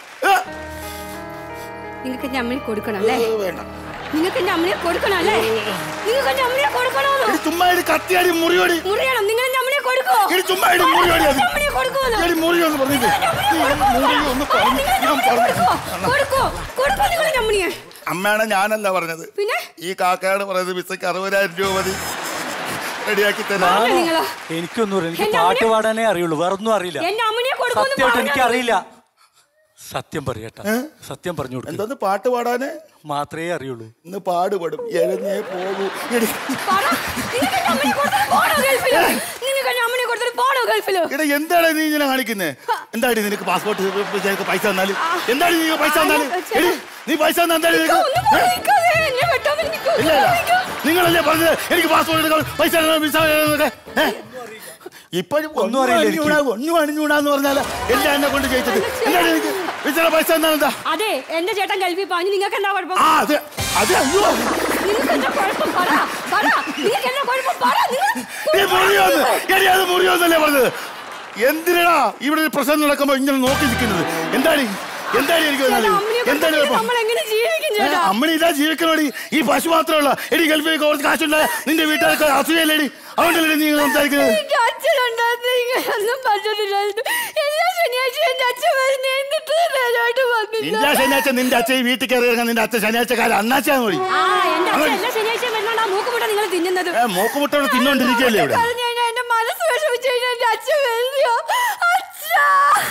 നിങ്ങൾക്ക് എന്റെ അമ്മയെ കൊടുക്കണം അല്ലേ വേണ്ട നിങ്ങൾക്ക് എന്റെ അമ്മയെ കൊടുക്കണം അല്ലേ നിങ്ങൾക്ക് എന്റെ അമ്മയെ കൊടുക്കണോന്നോ ചുമ്മാ ഒരു കത്തിയാടി മുറിയോടി മുറിയണം നിങ്ങൾ എന്റെ അമ്മയെ കൊടുക്കോ എടി ചുമ്മാ ഇടി മുറിയോടി അത്. അമ്മയെ കൊടുക്കുമോ എടി മുറിയൊന്ന് പറഞ്ഞില്ലേ മുറിയൊന്ന് പറഞ്ഞു ഞാൻ പറഞ്ഞു കൊടുക്കോ കൊടുക്കോ നിങ്ങൾ എന്റെ അമ്മയെ അമ്മയാണ് ഞാനല്ല പറഞ്ഞത് പിന്നെ ഈ കാക്കയാണ് പറഞ്ഞത് വിസയ്ക്ക് അറുപതിനായിരം രൂപ മതി റെഡിയാക്കി തരാം ആണോ നിങ്ങളോ? എനിക്കൊന്നും അറിയില്ല എനിക്ക് എന്റെ പാട്ട് പാടാനേ അറിയുള്ളൂ വേറൊന്നും അറിയില്ല എന്റെ അമ്മയെ കൊടുക്കുമെന്ന് സത്യമായിട്ട് എനിക്ക് പറഞ്ഞാ അറിയില്ല സത്യം പറയട്ടെ സത്യം പറഞ്ഞു കൊടുക്കും എന്തോന്ന് പാട്ട് പാടാന് മാത്രമേ അറിയുള്ളൂ ഇന്ന് പാടുപെടും എഴഞ്ഞേ പോകൂ എടി നിങ്ങൾക്ക് എന്റെ അമ്മയെ കൊടുത്തിട്ട് പോണോ ഗൾഫില് നിങ്ങൾക്ക് എന്റെ അമ്മയെ കൊടുത്തിട്ട് പോണോ ഗൾഫില് എടാ എന്താണ് നീ ഇങ്ങനെ കാണിക്കുന്നത് എന്താടി നിനക്ക് പാസ്പോർട്ട് നിനക്ക് പൈസ തന്നാല് എന്താണ് നീ പൈസ തന്നാല് എടി നീ പൈസ തന്നാ എന്താണ് നിനക്ക് ഒന്നും നിൽക്കാതെ എന്നെ വെട്ടാൻ നിൽക്കൂ ഇല്ല ഇല്ല. നിങ്ങളല്ലേ പറഞ്ഞത് എനിക്ക് പാസ്പോർട്ട് എടുക്കാൻ പൈസ തരണം, വിസ തരണം എന്നൊക്കെ. ഏ? ഇപ്പോഴും ഒന്നും അറിയില്ല എനിക്ക്. അണിഞ്ഞൂടാ ഒന്നും അണിഞ്ഞൂടാന്ന് പറഞ്ഞാല് എല്ലാം എന്നെ കൊണ്ട് ചെയ്യിച്ചിട്ട് എന്താണ് എനിക്ക് വിസയുടെ പൈസ എന്താണ് എന്താ അതെ എന്റെ ചേട്ടൻ ഗൾഫിൽ പറഞ്ഞു നിങ്ങൾക്ക് എന്താ കുഴപ്പം ആ അത് അത് അയ്യോ നിങ്ങൾക്ക് എന്താ കുഴപ്പം പറ പറ നിങ്ങൾക്ക് എന്താ കുഴപ്പം പറ നിങ്ങൾ ഈ മുറിയോന്ന് എടി അത് മുറിയോന്നല്ലേ പറഞ്ഞത് എന്തിനാ ഇവിടെ ഒരു പ്രശ്നം നടക്കുമ്പോ ഇങ്ങനെ നോക്കി നിൽക്കുന്നത് എന്താണ് എന്താണ് എനിക്ക് ചേട്ടാ, വന്നത്? അമ്മയെ എന്താണ് കൊണ്ടുപോയി കുഴപ്പം? നമ്മൾ എങ്ങനെ ജീവിക്കും ചേട്ടാ അമ്മണി ഇതാ ജീവിക്കണോടി ഈ പശു മാത്രമല്ല എടി ഗൾഫിൽ കുറച്ച് കാശുണ്ടായ നിന്റെ വീട്ടുകാർക്ക് അസൂയല്ലേടി അതുകൊണ്ടല്ലേ നീ ഇങ്ങനെ സംസാരിക്കുന്നത് എന്റെ അച്ഛനുണ്ടായിരുന്നു ഇങ്ങനെയൊന്നും പറ്റത്തില്ലായിരുന്നു എല്ലാ ശനിയാഴ്ചയും എന്റെ അച്ഛൻ വരുന്ന എന്നിട്ട് നേരമായിട്ട് വന്നില്ല നിന്റെ ശനിയാഴ്ച നിന്റെ അച്ഛൻ ഈ വീട്ടിൽ കയറി ഇറങ്ങാൻ നിന്റെ അച്ഛൻ ശനിയാഴ്ചക്കാരൻ അണ്ണാച്ചാ മതി ആ എന്റെ അച്ഛൻ എല്ലാ ശനിയാഴ്ചയും വരുന്നോണ്ട് ആ മൂക്കുമുട്ട നിങ്ങൾ തിന്നുന്നത് ഏ മൂക്കുമുട്ടോടെ തിന്നോണ്ടിരിക്കുകയല്ലേ ഇവിടെ പറഞ്ഞു കഴിഞ്ഞാൽ എന്റെ മനസ്സ് വിഷമിച്ചു കഴിഞ്ഞാൽ എന്റെ അച്ഛൻ വരുന്നോ അച്ഛാ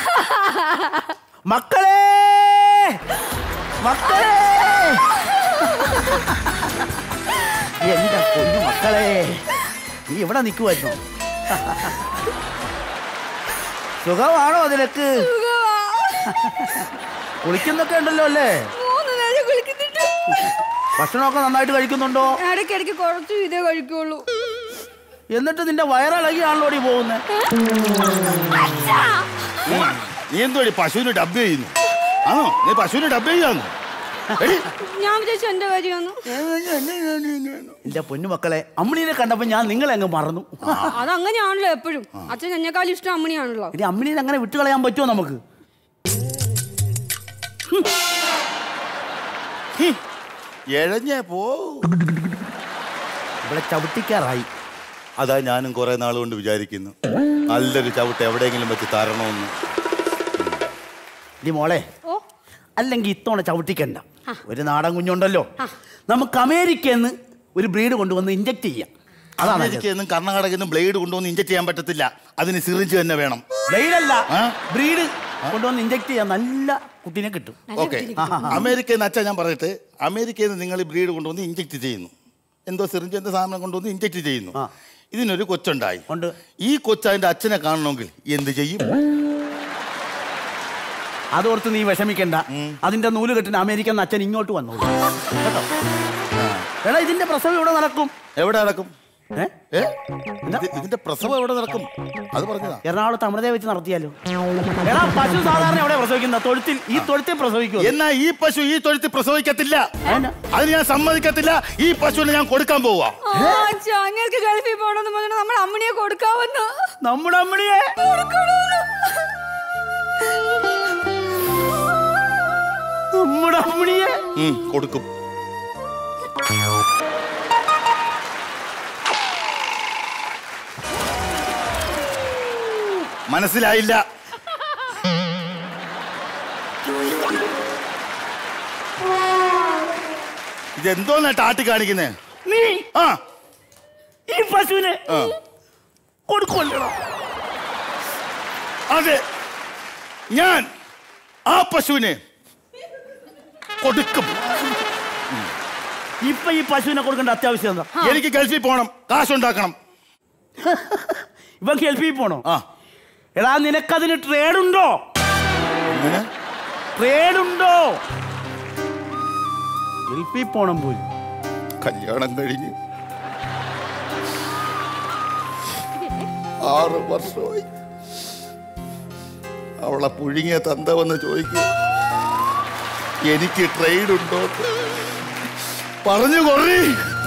മക്കളെ മക്കളെ എന്റെ പൊന്നു മക്കളെ നീ ഇവിടെ നിൽക്കുമായിരുന്നു സുഖമാണോ നിനക്ക് കുളിക്കുന്നൊക്കെ ഉണ്ടല്ലോ അല്ലേ മൂന്ന് നേരം കുളിക്കുന്നുണ്ട് ഭക്ഷണമൊക്കെ നന്നായിട്ട് കഴിക്കുന്നുണ്ടോ ഇടയ്ക്കിടയ്ക്ക് കുറച്ച് ഇതേ കഴിക്കുള്ളൂ എന്നിട്ട് നിന്റെ വയറിളകിയാണല്ലോ ഈ പോകുന്നത് നീ എന്തോടി പശുവിന് ഡബ് ചെയ്യുന്നു ആണോ നീ പശുവിന് ഡബ് ചെയ്യാന്നു ഞാൻ വിചാരിച്ചു എന്റെ കാര്യമാണ് എന്റെ പൊന്നു മക്കളെ അമ്മിണിനെ കണ്ടപ്പോ ഞാൻ നിങ്ങളെ അങ്ങ് മറന്നു അതങ്ങനെയാണല്ലോ എപ്പോഴും അച്ഛൻ എന്നെക്കാളും ഇഷ്ടം അമ്മണിയാണല്ലോ ഇനി അമ്മിണിനെ അങ്ങനെ വിട്ടുകളയാൻ പറ്റുമോ നമുക്ക് എഴഞ്ഞേ പോ ഇവിടെ ചവിട്ടിക്കാറായി അതാ ഞാനും കുറെ നാൾ കൊണ്ട് വിചാരിക്കുന്നു നല്ലൊരു ചവിട്ട് എവിടെയെങ്കിലും വെച്ച് തരണമെന്ന് ഇനി മോളെ അല്ലെങ്കിൽ ഇത്തവണ ചവിട്ടിക്കണ്ട ഒരു നാടൻ കുഞ്ഞുണ്ടല്ലോ നമുക്ക് അമേരിക്കയിൽ നിന്ന് ഒരു ബ്രീഡ് കൊണ്ടുവന്ന് ഇഞ്ചക്ട് ചെയ്യാം അതാണ് അമേരിക്കയിൽ നിന്നും കർണാടകയിൽ നിന്നും ബ്ലേഡ് കൊണ്ടുവന്ന് ഇഞ്ചക്ട് ചെയ്യാൻ പറ്റത്തില്ല അതിന് സിറിഞ്ച് തന്നെ വേണം ബ്ലേഡല്ല ബ്രീഡ് കൊണ്ടുവന്ന് ഇഞ്ചക്ട് ചെയ്യാൻ നല്ല കുട്ടീനെ കിട്ടും ഓക്കെ അമേരിക്കയിൽ നിന്ന് അച്ഛാ ഞാൻ പറയട്ടെ അമേരിക്കയിൽ നിന്ന് നിങ്ങൾ ബ്രീഡ് കൊണ്ടുവന്ന് ഇഞ്ചക്ട് ചെയ്യുന്നു എന്തോ സിറിഞ്ച് എന്തോ സാധനം കൊണ്ടുവന്ന് ഇഞ്ചക്ട് ചെയ്യുന്നു ഇതിനൊരു കൊച്ചുണ്ടായി ഈ കൊച്ച് അതിന്റെ അച്ഛനെ കാണണമെങ്കിൽ എന്ത് ചെയ്യും അതോർത്ത് നീ വിഷമിക്കണ്ട അതിന്റെ നൂല് കെട്ടിന് അമേരിക്കൻ അച്ഛൻ ഇങ്ങോട്ട് വന്നോളൂ കേട്ടോ എടാ ഇതിന്റെ പ്രസവം ഇവിടെ നടക്കും എവിടെ നടക്കും ഏ? ഇത് ഇതിന്റെ പ്രസവം എവിടെ നടക്കും അത് പറഞ്ഞതാ എറണാകുളത്ത് അമൃതയെ വെച്ച് നടത്തിയാലോ എടാ പശു സാധാരണ എവിടെ പ്രസവിക്കുന്ന തൊഴുത്തിൽ ഈ തൊഴുത്തിൽ പ്രസവിക്കും എന്നാ ഈ പശു ഈ തൊഴുത്തിൽ പ്രസവിക്കത്തില്ല അത് ഞാൻ സമ്മതിക്കത്തില്ല ഈ പശുവിനെ ഞാൻ കൊടുക്കാൻ പോവാ അച്ഛാ അങ്ങേർക്ക് ഗൾഫിൽ പോകണമെന്ന് പറഞ്ഞാൽ നമ്മൾ അമ്മണിയെ കൊടുക്കാവെന്ന് നമ്മുടെ അമ്മണിയെ നമ്മുടെ അമ്മണിയെ ഉം, കൊടുക്കും മനസ്സിലായില്ല ഇതെന്തോന്നാ ടാട്ടി കാണിക്കുന്നേ നീ ആ ഈ പശുവിനെ ആ. കൊടുക്കുമല്ലോ അതെ ഞാൻ ആ പശുവിനെ കൊടുക്കും ഇപ്പൊ ഈ പശുവിനെ കൊടുക്കേണ്ട അത്യാവശ്യം എന്താ എനിക്ക് ഗൾഫിൽ പോകണം കാശുണ്ടാക്കണം ഇവൻ ഗൾഫിൽ പോണോ എടാ നിനക്കതിന് ട്രേഡ് ഉണ്ടോ ട്രേഡ് ഉണ്ടോ ഗൾഫിൽ പോണം പോയി കല്യാണം കഴിഞ്ഞ് ആറ് വർഷമായി അവളെ പുഴുങ്ങിയ തന്ത വന്ന് ചോദിക്കും എനിക്ക് ട്രേഡ് ഉണ്ടോ എന്ന്. പറഞ്ഞു കൊറി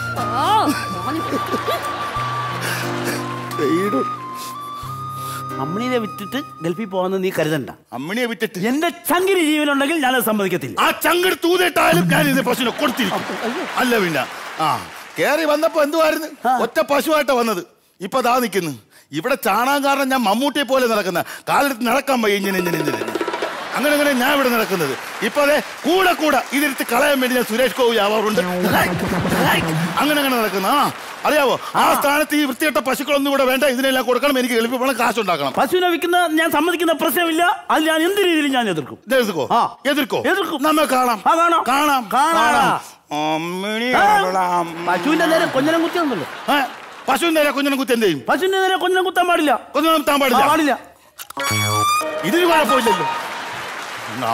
ട്രേഡ് അമ്മിണിനെ വിറ്റിട്ട് ഗൾഫിൽ പോകുന്ന നീ കരുതണ്ട അമ്മിണിയെ വിറ്റിട്ട് എന്റെ ചങ്കിരി ജീവനുണ്ടെങ്കിൽ ഞാനത് സമ്മതിക്കത്തില്ല ആ ചങ്കട് തൂതിട്ടാലും ഞാൻ ഇത് പശുവിനെ കൊടുത്തിരിക്കും അല്ല പിന്നെ ആ കേറി വന്നപ്പോ എന്തുവായിരുന്നു ഒറ്റ പശുവായിട്ടാ വന്നത് ഇപ്പൊ ദാ നിൽക്കുന്നു ഇവിടെ ചാണാൻ കാരണം ഞാൻ മമ്മൂട്ടിയെ പോലെ നടക്കുന്ന കാലെടുത്ത് നടക്കാൻ വയ്യ ഇങ്ങനെ ഇങ്ങനെ ഇങ്ങനെ അങ്ങനെ അങ്ങനെ ഞാൻ ഇവിടെ നടക്കുന്നത് ഇപ്പൊ അതെ കൂടെ കൂടെ ഇതിരുത്ത് കളയാൻ വേണ്ടി ഞാൻ സുരേഷ് ഗോപി ആവാറുണ്ട് അങ്ങനെ അങ്ങനെ നടക്കുന്ന ആ അറിയാവോ ആ സ്ഥാനത്ത് ഈ വൃത്തികെട്ട പശുക്കളൊന്നും കൂടെ വേണ്ട ഇതിനെല്ലാം കൊടുക്കണം എനിക്ക് എളുപ്പം പണം കാശുണ്ടാക്കണം പശുവിനെ വിൽക്കുന്ന ഞാൻ സമ്മതിക്കുന്ന പ്രശ്നമില്ല അത് ഞാൻ എന്ത് രീതിയിലും ഞാൻ എതിർക്കും എതിർക്കോ എതിർക്കോ എതിർക്കും നമ്മ കാണാം ആ കാണാം കാണാം കാണാടാ. അമ്മിണി ആ, കാണാം. പശുവിന്റെ നേരെ കൊഞ്ഞനം കുത്തിയൊന്നുമല്ലോ ഏ, പശുവിന്റെ നേരെ കുഞ്ഞിനെ കുത്തി എന്ത് ചെയ്യും പശുവിന്റെ നേരെ കൊഞ്ഞനം കുത്താൻ പാടില്ല കുഞ്ഞിനെ കുത്താൻ പാടില്ല ആ, പാടില്ല ഇതിന് കുഴപ്പമില്ലല്ലോ എന്നാ.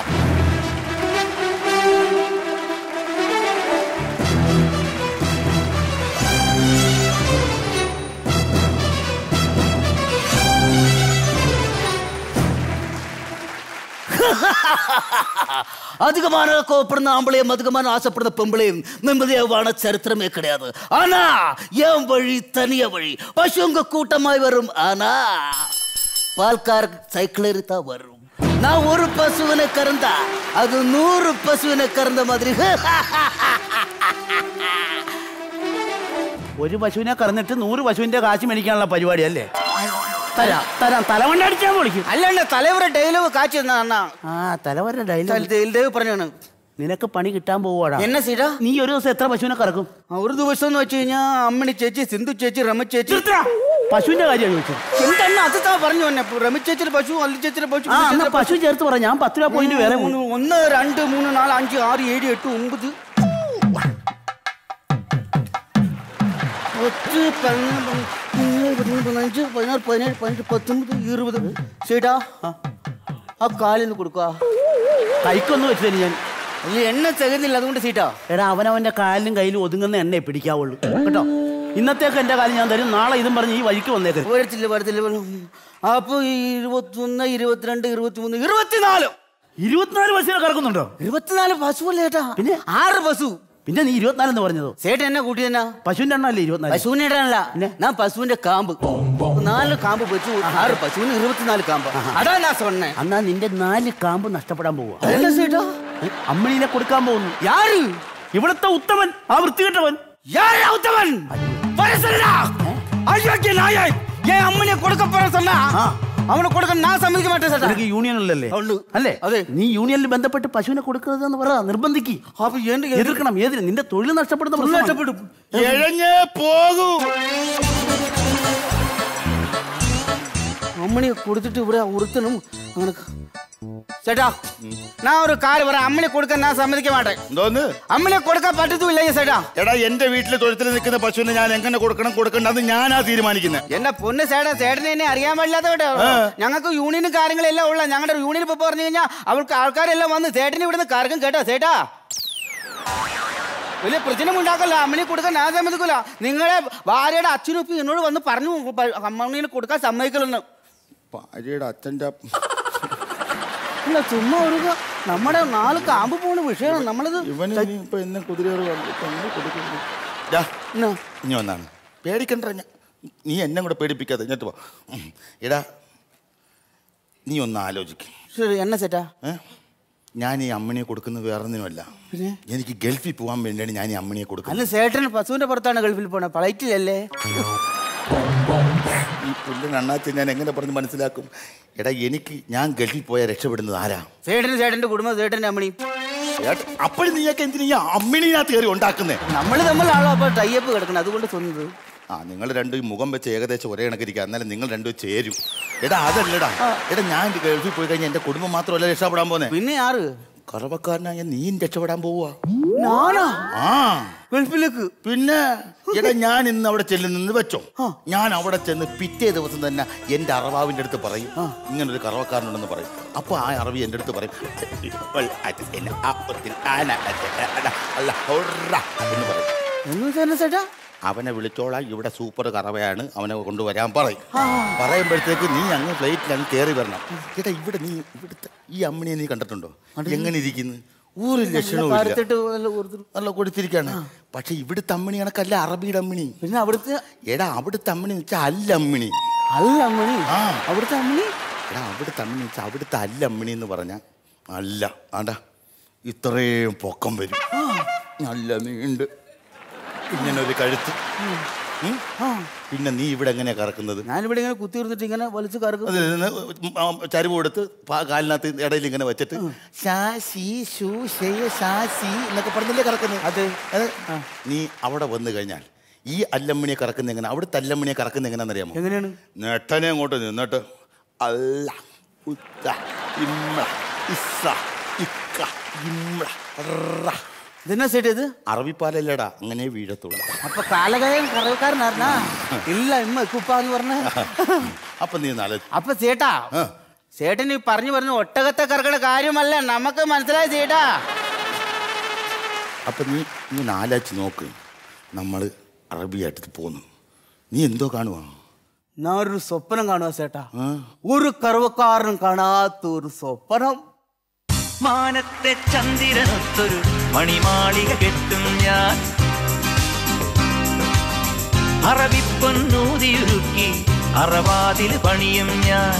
அதிகமான கோவப்படுற ஆம்பளையும் அதிகமான ஆசைப்படுற பெம்பளையும் நிம்மதியாவான சரித்திரமே கிடையாது ஆனா என் வழி தனிய வழி பசுங்க கூட்டமாய் வரும் ஆனா பால்கார் சைக்கிள் ஏறித்தா வரும் நான் ஒரு பசுவினை கறந்தா அது நூறு பசுவினை கறந்த மாதிரி ഒരു പശുവിനെ കറന്നിട്ട് നൂറ് പശുവിന്റെ കാശ് മേടിക്കാനുള്ള പരിപാടി അല്ലേ തരാം തരാം തലവണ്ട അടിച്ചാൽ വിളിക്കും അല്ലാണ്ട് തലവരെ ഡയലോഗ് കാച്ചു അണ്ണാ ആ തലവരുടെ ഡയലോഗ് പറഞ്ഞാണ് നിനക്ക് പണി കിട്ടാൻ പോവാടാ എന്നെ സീടാ നീ ഒരു ദിവസം എത്ര പശുവിനെ കറക്കും ഒരു ദിവസം എന്ന് വെച്ച് കഴിഞ്ഞാൽ അമ്മണി ചേച്ചി സിന്ധു ചേച്ചി രമ ചേച്ചി പശുവിന്റെ കാര്യം ചോദിച്ചത് എന്താണ് അത് താ പറഞ്ഞു തന്നെ രമ ചേച്ചിയുടെ പശു അല്ലി ചേച്ചിയുടെ പശു ആ പുള്ളി എന്നാ ചേച്ചിയുടെ പശു ചേർത്ത് പറ ഞാൻ പത്ത് രൂപ പോയിന്റ് വേറെ മൂന്ന്, ഒന്ന് രണ്ട് മൂന്ന് നാല് അഞ്ച് ആറ് ഏഴ് എട്ട് ഒമ്പത് പത്ത് പതിനൊന്ന് പതിമൂന്ന് പതിനഞ്ച് പതിനാറ് പതിനേഴ് പതിനെട്ട് പത്തൊമ്പത് ഇരുപത് ചേട്ടാ ആ കാലിന്ന് കൊടുക്കുക കൈക്കൊന്ന് വെച്ച് തരും ഞാൻ അല്ല എണ്ണ തികഞ്ഞില്ല അതുകൊണ്ട് സീറ്റാ എടാ അവനവന്റെ കാലിലും കയ്യിലും ഒതുങ്ങുന്ന എണ്ണയെ പിടിക്കാവുള്ളൂ കേട്ടോ ഇന്നത്തേക്ക് എന്റെ കാലം ഞാൻ തരും നാളെ ഇതും പറഞ്ഞ് ഈ വഴിക്ക് വന്നേക്കരുത് വരത്തില്ല വരത്തില്ല അപ്പൊ ഇരുപത്തൊന്ന് ഇരുപത്തിരണ്ട് ഇരുപത്തിമൂന്ന് ഇരുപത്തിനാല് ഇരുപത്തിനാല് ബസ്സിനെ കറക്കുന്നുണ്ടോ ഇരുപത്തിനാല് പശു അല്ലേ ചേട്ടാ പിന്നെ ആറ് പശു പിന്നെ നീ ഇരുപത്തിനാലെന്ന് പറഞ്ഞതോ ചേട്ടൻ എന്നെ കൂട്ടി തന്നെ പശുവിന്റെ എണ്ണല്ലേ ഇരുപത്തിനാല് പശുവിനെ ഇടാനല്ല ഞാൻ പശുവിന്റെ കാമ്പ് നാല് കാമ്പ് വെച്ചു ആറ് പശുവിന് ഇരുപത്തിനാല് കാമ്പ് അതാ ഞാൻ சொன்னேன் അന്നാ നിന്റെ നാല് കാമ്പ് നഷ്ടപ്പെടാൻ പോവാ അതെന്താ ചേട്ടാ അമ്മണീനെ കൊടുക്കാൻ പോകുന്നു யாரு ഇവിടുത്തെ ഉത്തമൻ ആ വൃത്തികെട്ടവൻ யாரு உத்தமன் வர சொல்லா அயோக்கிய நாயே என் அம்மனை கொடுக்க போற சொன்னா அவனை கொடுக்க நான் சம்மதிக்க மாட்டேன் சேട്ടാ നിനക്ക് യൂണിയൻ ഉള്ളല്ലേ അല്ലേ അതെ. നീ യൂണിയനിൽ ബന്ധപ്പെട്ട് പശുവിനെ കൊടുക്കരുതെന്ന് പറ നിർബന്ധിക്ക് അപ്പൊ എന്റെ എതിർക്കണം ഏതിന് നിന്റെ തൊഴിൽ നഷ്ടപ്പെടുന്ന പ്രശ്നമാണ്. നഷ്ടപ്പെടും എഴഞ്ഞേ പോകൂ അമ്മണി കൊടുത്തിട്ട് ഇവിടെ ഒരുത്തനും അങ്ങനെ ചേട്ടാ ഞാൻ ഒരു കാര്യം പറയാം അമ്മനെ കൊടുക്കാൻ ഞാൻ സമ്മതിக்க മാട്ടേൻ എന്തോന്ന് അമ്മനെ കൊടുക്കാൻ പറ്റത്തുമില്ല ചേട്ടാ എടാ എന്റെ വീട്ടിലെ തൊഴുത്തിൽ നിൽക്കുന്ന പശുവിനെ ഞാൻ എങ്ങനെ കൊടുക്കണം കൊടുക്കണ്ട അത് ഞാനാ തീരുമാനിക്കുന്നത് എന്റെ പൊന്ന് ചേട്ടാ ചേട്ടനെ എന്നെ അറിയാൻ പാടില്ലാത്ത കേട്ടോ ഞങ്ങൾക്ക് യൂണിയനും കാര്യങ്ങളെല്ലാം ഉള്ള ഞങ്ങളുടെ യൂണിയൻ ഇപ്പൊ പറഞ്ഞു കഴിഞ്ഞാൽ അവർക്ക് ആൾക്കാരെല്ലാം വന്ന് ചേട്ടനെ ഇവിടുന്ന് കറക്കും കേട്ടോ ചേട്ടാ വലിയ പ്രശ്നം ഉണ്ടാക്കല്ല അമ്മനെ കൊടുക്കാൻ ഞാൻ സമ്മതിക്കില്ല നിങ്ങളെ ഭാര്യയുടെ അച്ഛനും ഇപ്പം എന്നോട് വന്ന് പറഞ്ഞു അമ്മനെ കൊടുക്കാൻ സമ്മതിക്കലെന്ന് ഭാര്യയുടെ അച്ഛൻ്റെ ഇല്ല ചുമ്മാ ഒരു ക- നമ്മുടെ നാല് കാമ്പ് പോണ വിഷയമാണ് നമ്മളത് ഇവന് ഇനി ഇപ്പൊ എന്നെ കുതിരയോട് കൊടുക്കുന്നു ഡാ, ഇനി വന്നാണ് പേടിക്കണ്ട ഞാൻ നീ എന്നെ കൂടെ പേടിപ്പിക്കാതെ ഇങ്ങോട്ട് പോ ഉം. എടാ നീ ഒന്ന് ആലോചിക്കും ശരി എന്നെ ചേട്ടാ ഞാൻ ഈ അമ്മണിയെ കൊടുക്കുന്നത് വേറൊന്നിനുമല്ല പിന്നെ എനിക്ക് ഗൾഫിൽ പോകാൻ വേണ്ടിയാണ് ഞാൻ ഈ അമ്മണിയെ കൊടുക്കുന്നത് അന്ന് ചേട്ടൻ പശുവിന്റെ പുറത്താണ് ഗൾഫിൽ പോണേ ഫ്ലൈറ്റിലല്ലേ ഈ പുല്ല് നന്നാച്ച് ഞാൻ എങ്ങനെ പറഞ്ഞ് മനസ്സിലാക്കും എടാ എനിക്ക് ഞാൻ ഗൾഫിൽ പോയാൽ രക്ഷപ്പെടുന്നത് ആരാ ചേട്ടന് ചേട്ടന്റെ കുടുംബം ചേട്ടന്റെ അമ്മണി അപ്പോഴും നീയൊക്കെ എന്തിനാ ഈ അമ്മിണിനകത്ത് കയറി ഉണ്ടാക്കുന്നേ നമ്മൾ തമ്മിലാണോ അപ്പൊ ടൈപ്പ് കിടക്കുന്നത് അതുകൊണ്ട് സ്വന്തത് ആ നിങ്ങൾ രണ്ടും ഈ മുഖം വെച്ച് ഏകദേശം ഒരേ കണക്കിരിക്കുക എന്നാലും നിങ്ങൾ രണ്ടും ചേരും എടാ അതല്ലടാ എടാ ഞാൻ ഗൾഫിൽ പോയി കഴിഞ്ഞാൽ എന്റെ കുടുംബം മാത്രമല്ല രക്ഷപ്പെടാൻ പോന്നെ പിന്നെ ആറ് കറവക്കാരനായ നീയും രക്ഷപ്പെടാൻ പോവാ ഞാനാ ആ ഗൾഫിലേക്ക് പിന്നെ എടാ ഞാൻ ഇന്ന് അവിടെ ചെല്ലുന്നെന്ന് വെച്ചോ ഞാൻ അവിടെ ചെന്ന് പിറ്റേ ദിവസം തന്നെ എന്റെ അറവാവിന്റെ അടുത്ത് പറയും ഇങ്ങനെ ഒരു കറവക്കാരനുണ്ടെന്ന് പറയും അപ്പൊ ആ അറബി എന്റെ അടുത്ത് പറയും "ഇപ്പോൾ അത് എന്നെ അപ്പത്തിൽ ആന അത് അട അല്ല ഹൊറ" എന്ന് പറയും എന്ന് വെച്ചാ ചേട്ടാ അവനെ വിളിച്ചോളാം ഇവിടെ സൂപ്പർ കറവയാണ് അവനെ കൊണ്ടുവരാൻ പറയും പറയുമ്പോഴത്തേക്ക് നീ അങ്ങ് ഫ്ലൈറ്റിൽ അങ്ങ് കയറി വരണം ചേട്ടാ ഇവിടെ നീ ഇവിടുത്തെ ഈ അമ്മിണിയെ നീ കണ്ടിട്ടുണ്ടോ എങ്ങനെ ഇരിക്കുന്നു ഒരു ലക്ഷണവും ഇല്ല പരത്തിട്ട് വല്ല കൊടുത്തിട്ട് നല്ല കൊടുത്തിരിക്കാണ് പക്ഷെ ഇവിടുത്തെ അമ്മിണി കണക്കല്ല അറബിയുടെ അമ്മിണി പിന്നെ അവിടുത്തെ എടാ അവിടുത്തെ അമ്മിണി എന്ന് വെച്ചാൽ അല്ല അമ്മിണി അല്ല അമ്മണി ആ അവിടുത്തെ അമ്മണി എടാ അവിടുത്തെ അമ്മിണി വെച്ചാൽ അവിടുത്തെ അല്ല അമ്മിണി എന്ന് പറഞ്ഞ അല്ല ആണ്ടാ ഇത്രയും പൊക്കം വരും നല്ല നീണ്ട് ഇങ്ങനെ ഒരു കഴുത്ത് ഉം? പിന്നെ നീ ഇവിടെ എങ്ങനെയാ കറക്കുന്നത് ഞാനിവിടെ ഇങ്ങനെ കുത്തി ഇരുന്നിട്ട് ഇങ്ങനെ വലിച്ചു കറക്കും അതിൽ നിന്ന് ആ ചരിവ് കൊടുത്ത് പാ- കാലിനകത്ത് ഇടയിൽ ഇങ്ങനെ വെച്ചിട്ട് ഷാ ശീ ഷൂ ഷെയ ഷാ സി എന്നൊക്കെ പറഞ്ഞില്ലേ കറക്കുന്നത് അതെ അതെ നീ അവിടെ വന്നു കഴിഞ്ഞാൽ ഈ അല്ലമ്മണിയെ കറക്കുന്ന എങ്ങനെ അവിടുത്തെ അല്ലമ്മണിയെ കറക്കുന്ന എങ്ങനെയാണെന്നറിയാമോ എങ്ങനെയാണ് നെട്ടനെ അങ്ങോട്ട് നിന്നിട്ട് അല്ല ഉത്ത ഇമ്മ ഇസ്സ ഇക്ക ഇമ്മ റ. ഇതെന്നാ ചേട്ടാ ഇത് അറബിപ്പാലല്ലേടാ അങ്ങനെ വീഴത്തുള്ളൂ അപ്പൊ കാലകയൻ കറവക്കാരനായിരുന്നാ ഇല്ല ഇമ്മ കുപ്പാന്ന് പറഞ്ഞ അപ്പൊ നീ നാളെ അപ്പൊ ചേട്ടാ ചേട്ടൻ ഈ പറഞ്ഞു പറഞ്ഞു ഒട്ടകത്തെ കറക്കണ കാര്യമല്ല നമുക്ക് മനസ്സിലായി ചേട്ടാ അപ്പൊ നീ നീ നാലാച്ച് നോക്ക് നമ്മൾ അറബിയായിട്ട് പോന്നു നീ എന്തോ കാണുവാ ഞാൻ ഒരു സ്വപ്നം കാണുക ചേട്ടാ ഒരു കറവക്കാരനും കാണാത്ത ഒരു സ്വപ്നം മാനത്തെ ചന്ദ്രനൊത്തൊരു മണിമാളിക കെട്ടും ഞാൻ അറബിപ്പൊന്നൂതിയുരുക്കി അറവാതിൽ പണിയും ഞാൻ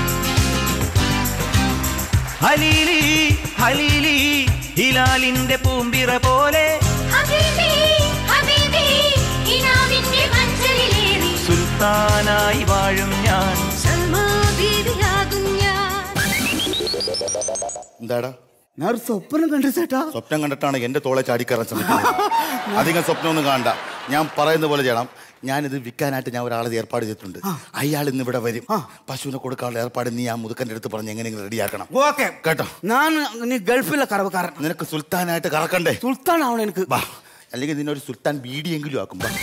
ഹലീലി ഹലീലി ഹിലാലിന്റെ പൂമ്പിറ പോലെ ഹബീബി ഹബീബി ഇനാവിന്റെ മഞ്ചലിലേറി സുൽത്താനായി വാഴും ഞാൻ സൽമാ ബീവിയാകും ഞാൻ എന്താടാ ഞാൻ ഒരു സ്വപ്നം കണ്ടു ചേട്ടാ സ്വപ്നം കണ്ടിട്ടാണ് എന്റെ തോളെ ചാടിക്കയറാൻ ശ്രമിക്കുന്നത് അധികം സ്വപ്നമൊന്നും കാണണ്ട ഞാൻ പറയുന്ന പോലെ ചെയ്യണം ഞാനിത് വിൽക്കാനായിട്ട് ഞാൻ ഒരാളെ ഏർപ്പാട് ചെയ്തിട്ടുണ്ട് അയാൾ ഇന്ന് ഇവിടെ വരും പശുവിനെ കൊടുക്കാനുള്ള ഏർപ്പാട് നീ ആ മുതുക്കന്റെ അടുത്ത് പറഞ്ഞ് എങ്ങനെയെങ്കിലും റെഡിയാക്കണം ഓക്കെ കേട്ടോ ഞാൻ നീ ഗൾഫിലെ കറവക്കാരൻ നിനക്ക് സുൽത്താനായിട്ട് കറക്കണ്ടേ സുൽത്താൻ ആവണം എനിക്ക് വാ അല്ലെങ്കിൽ നിന്നൊരു സുൽത്താൻ ബീഡിയെങ്കിലും ആക്കും വാ.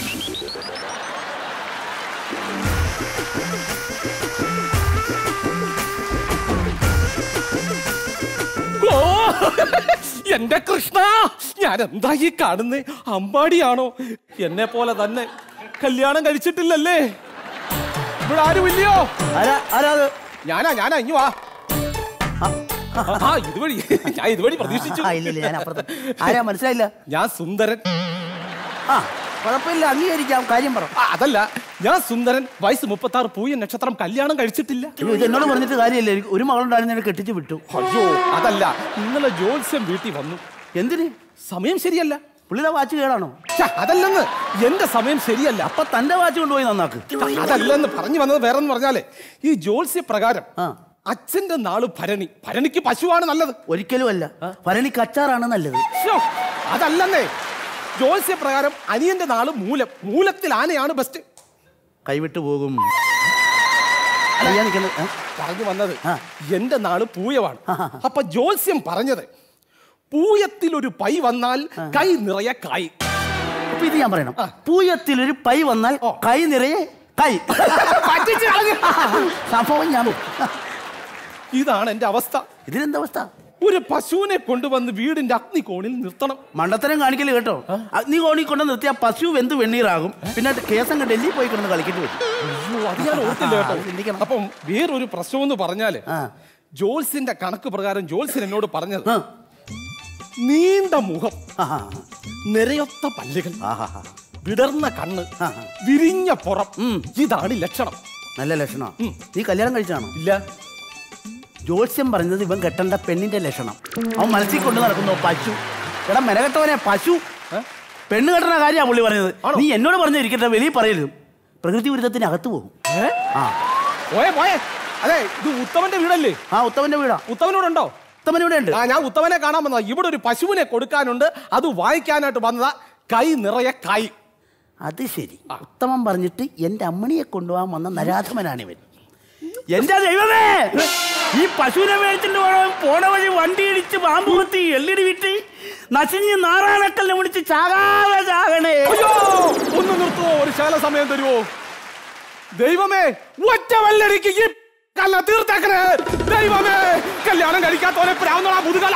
ഓ എന്റെ കൃഷ്ണ ഞാൻ എന്താ ഈ കാണുന്നേ അമ്പാടിയാണോ എന്നെ പോലെ തന്നെ കല്യാണം കഴിച്ചിട്ടില്ലല്ലേ ഇവിടെ ആരുമില്ലയോ ഞാനാ ഞാനാ ഇനി വാ ആ ഇതുവഴി ഞാൻ ഇതുവഴി പ്രതീക്ഷിച്ചു ആ, ഇല്ല, ഇല്ല, ഞാൻ അപ്പുറത്ത്. ആരാ മനസ്സിലായില്ല ഞാൻ സുന്ദരൻ ആ കുഴപ്പമില്ല അംഗീകരിക്കാം കാര്യം പറ ആ, അതല്ല ഞാൻ സുന്ദരൻ വയസ്സ് മുപ്പത്തി ആറ് പൂയ നക്ഷത്രം കല്യാണം കഴിച്ചിട്ടില്ല അയ്യോ, ഇത് എന്നോട് പറഞ്ഞിട്ട് കാര്യമില്ല എനിക്ക് ഒരു മകളുണ്ടായിരുന്നു എന്നെ കെട്ടിച്ച് വിട്ടു അയ്യോ അതല്ല ഇന്നലെ ജോത്സ്യം വീട്ടിൽ വന്നു എന്തിന് സമയം ശരിയല്ല പുള്ളിയുടെ വാച്ച് കേടാണോ ഛ, അതല്ലെന്ന് എന്റെ സമയം ശരിയല്ല അപ്പൊ തന്റെ വാച്ച് കൊണ്ടുപോയി നന്നാക്ക് അതല്ലെന്ന് പറഞ്ഞു വന്നത് വേറെ പറഞ്ഞാലേ ഈ ജോത്സ്യ പ്രകാരം അച്ഛന്റെ നാള് ഭരണി ഭരണിക്ക് പശുവാണ് നല്ലത് ഒരിക്കലും അല്ല ഭരണിക്ക് അച്ചാറാണ് നല്ലത് ശ്ശോ, അതല്ലെന്നേ ജോത്സ്യ പ്രകാരം അനിയന്റെ നാള് മൂലം മൂലത്തിൽ ആനയാണ് ബെസ്റ്റ് കൈവിട്ടു പോകും അറിയാൻ നിൽക്കുന്നത് ഏ? പറഞ്ഞു വന്നത് എന്റെ നാള് പൂയമാണ് അപ്പൊ ജോത്സ്യം പറഞ്ഞത് പൂയത്തിൽ ഒരു പൈ വന്നാൽ കൈ നിറയെ കായ് അപ്പൊ ഇത് ഞാൻ പറയണം പൂയത്തിൽ ഒരു പൈ വന്നാൽ കൈ നിറയെ കൈ പറ്റിച്ച് കളഞ്ഞു. സംഭവം ഞാൻ ഇതാണ് എന്റെ അവസ്ഥ ഇതിനെന്താ അവസ്ഥ ഒരു പശുവിനെ കൊണ്ടുവന്ന് വീടിന്റെ അഗ്നികോണിൽ നിർത്തണം മണ്ടത്തരം കാണിക്കല് കേട്ടോ നീ കോണി കൊണ്ട് നിർത്തിയ പശു വെന്ത് വെണ്ണീറാകും പിന്നെ കേസങ്ങ് ഡൽഹി പോയി കിടന്ന് കളിക്കേണ്ടി വരും അയ്യോ അത് ഞാൻ ഓർത്തില്ല കേട്ടോ അപ്പം വേറൊരു പ്രശ്നം എന്ന് പറഞ്ഞാല് ജോൽസിന്റെ കണക്ക് പ്രകാരം ജോൽസിൻ എന്നോട് പറഞ്ഞത് നീണ്ട മുഖം നിരയൊത്ത പല്ലുകൾ വിടർന്ന കണ്ണ് വിരിഞ്ഞ പുറം ഇതാണ് ലക്ഷണം നല്ല ലക്ഷണം നീ കല്യാണം കഴിച്ചാണോ ഇല്ല ജോത്സ്യം പറഞ്ഞത് ഇവൻ കെട്ടേണ്ട പെണ്ണിന്റെ ലക്ഷണം അവൻ മനസ്സിൽ കൊണ്ട് നടക്കുന്നു പശു എടാ മെനകെട്ടവനെ പശു പെണ്ണ് കെട്ടണ കാര്യമാണ് പുള്ളി പറഞ്ഞത് നീ എന്നോട് പറഞ്ഞിരിക്കട്ടെ വെളിയിൽ പറയരുത് പ്രകൃതി വിരുദ്ധത്തിന് അകത്ത് പോകും ആ പോയെ പോയെ അതെ ഇത് ഉത്തമന്റെ വീടല്ലേ ആ ഉത്തമന്റെ വീടാ ഉത്തമനോടുണ്ടോ ഉത്തമൻ ഇവിടെ ഉണ്ട് ആ ഞാൻ ഉത്തമനെ കാണാൻ വന്നതാ ഇവിടെ ഒരു പശുവിനെ കൊടുക്കാനുണ്ട് അത് വാങ്ങിക്കാനായിട്ട് വന്നതാ കൈ നിറയെ കായ് അത് ശരി ഉത്തമൻ പറഞ്ഞിട്ട് എന്റെ അമ്മണിയെ കൊണ്ടുപോകാൻ വന്ന നരാധമനാണ് ഇവൻ എന്റെ ദൈവമേ ഈ പശുവിനെ മേടിച്ചിട്ട് പോണം പോണ വഴി വണ്ടി ഇടിച്ച് പാമ്പ് കുത്തി എല്ലിടി വിട്ട് നശിഞ്ഞ് നാറാണക്കല്ലെ മുടിച്ച് ചാകാതെ ചാകണേ അയ്യോ ഒന്ന് നിർത്തുവോ ഒരു ശാല സമയം തരുവോ ദൈവമേ ഒറ്റ വെള്ളടിക്ക് ഈ കല്ല തീർത്തേക്കണേ ദൈവമേ കല്യാണം കഴിക്കാത്തവനെ പ്രാവുന്നോളാ മുതുകല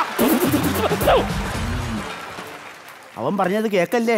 അവൻ പറഞ്ഞത് കേക്കല്ലേ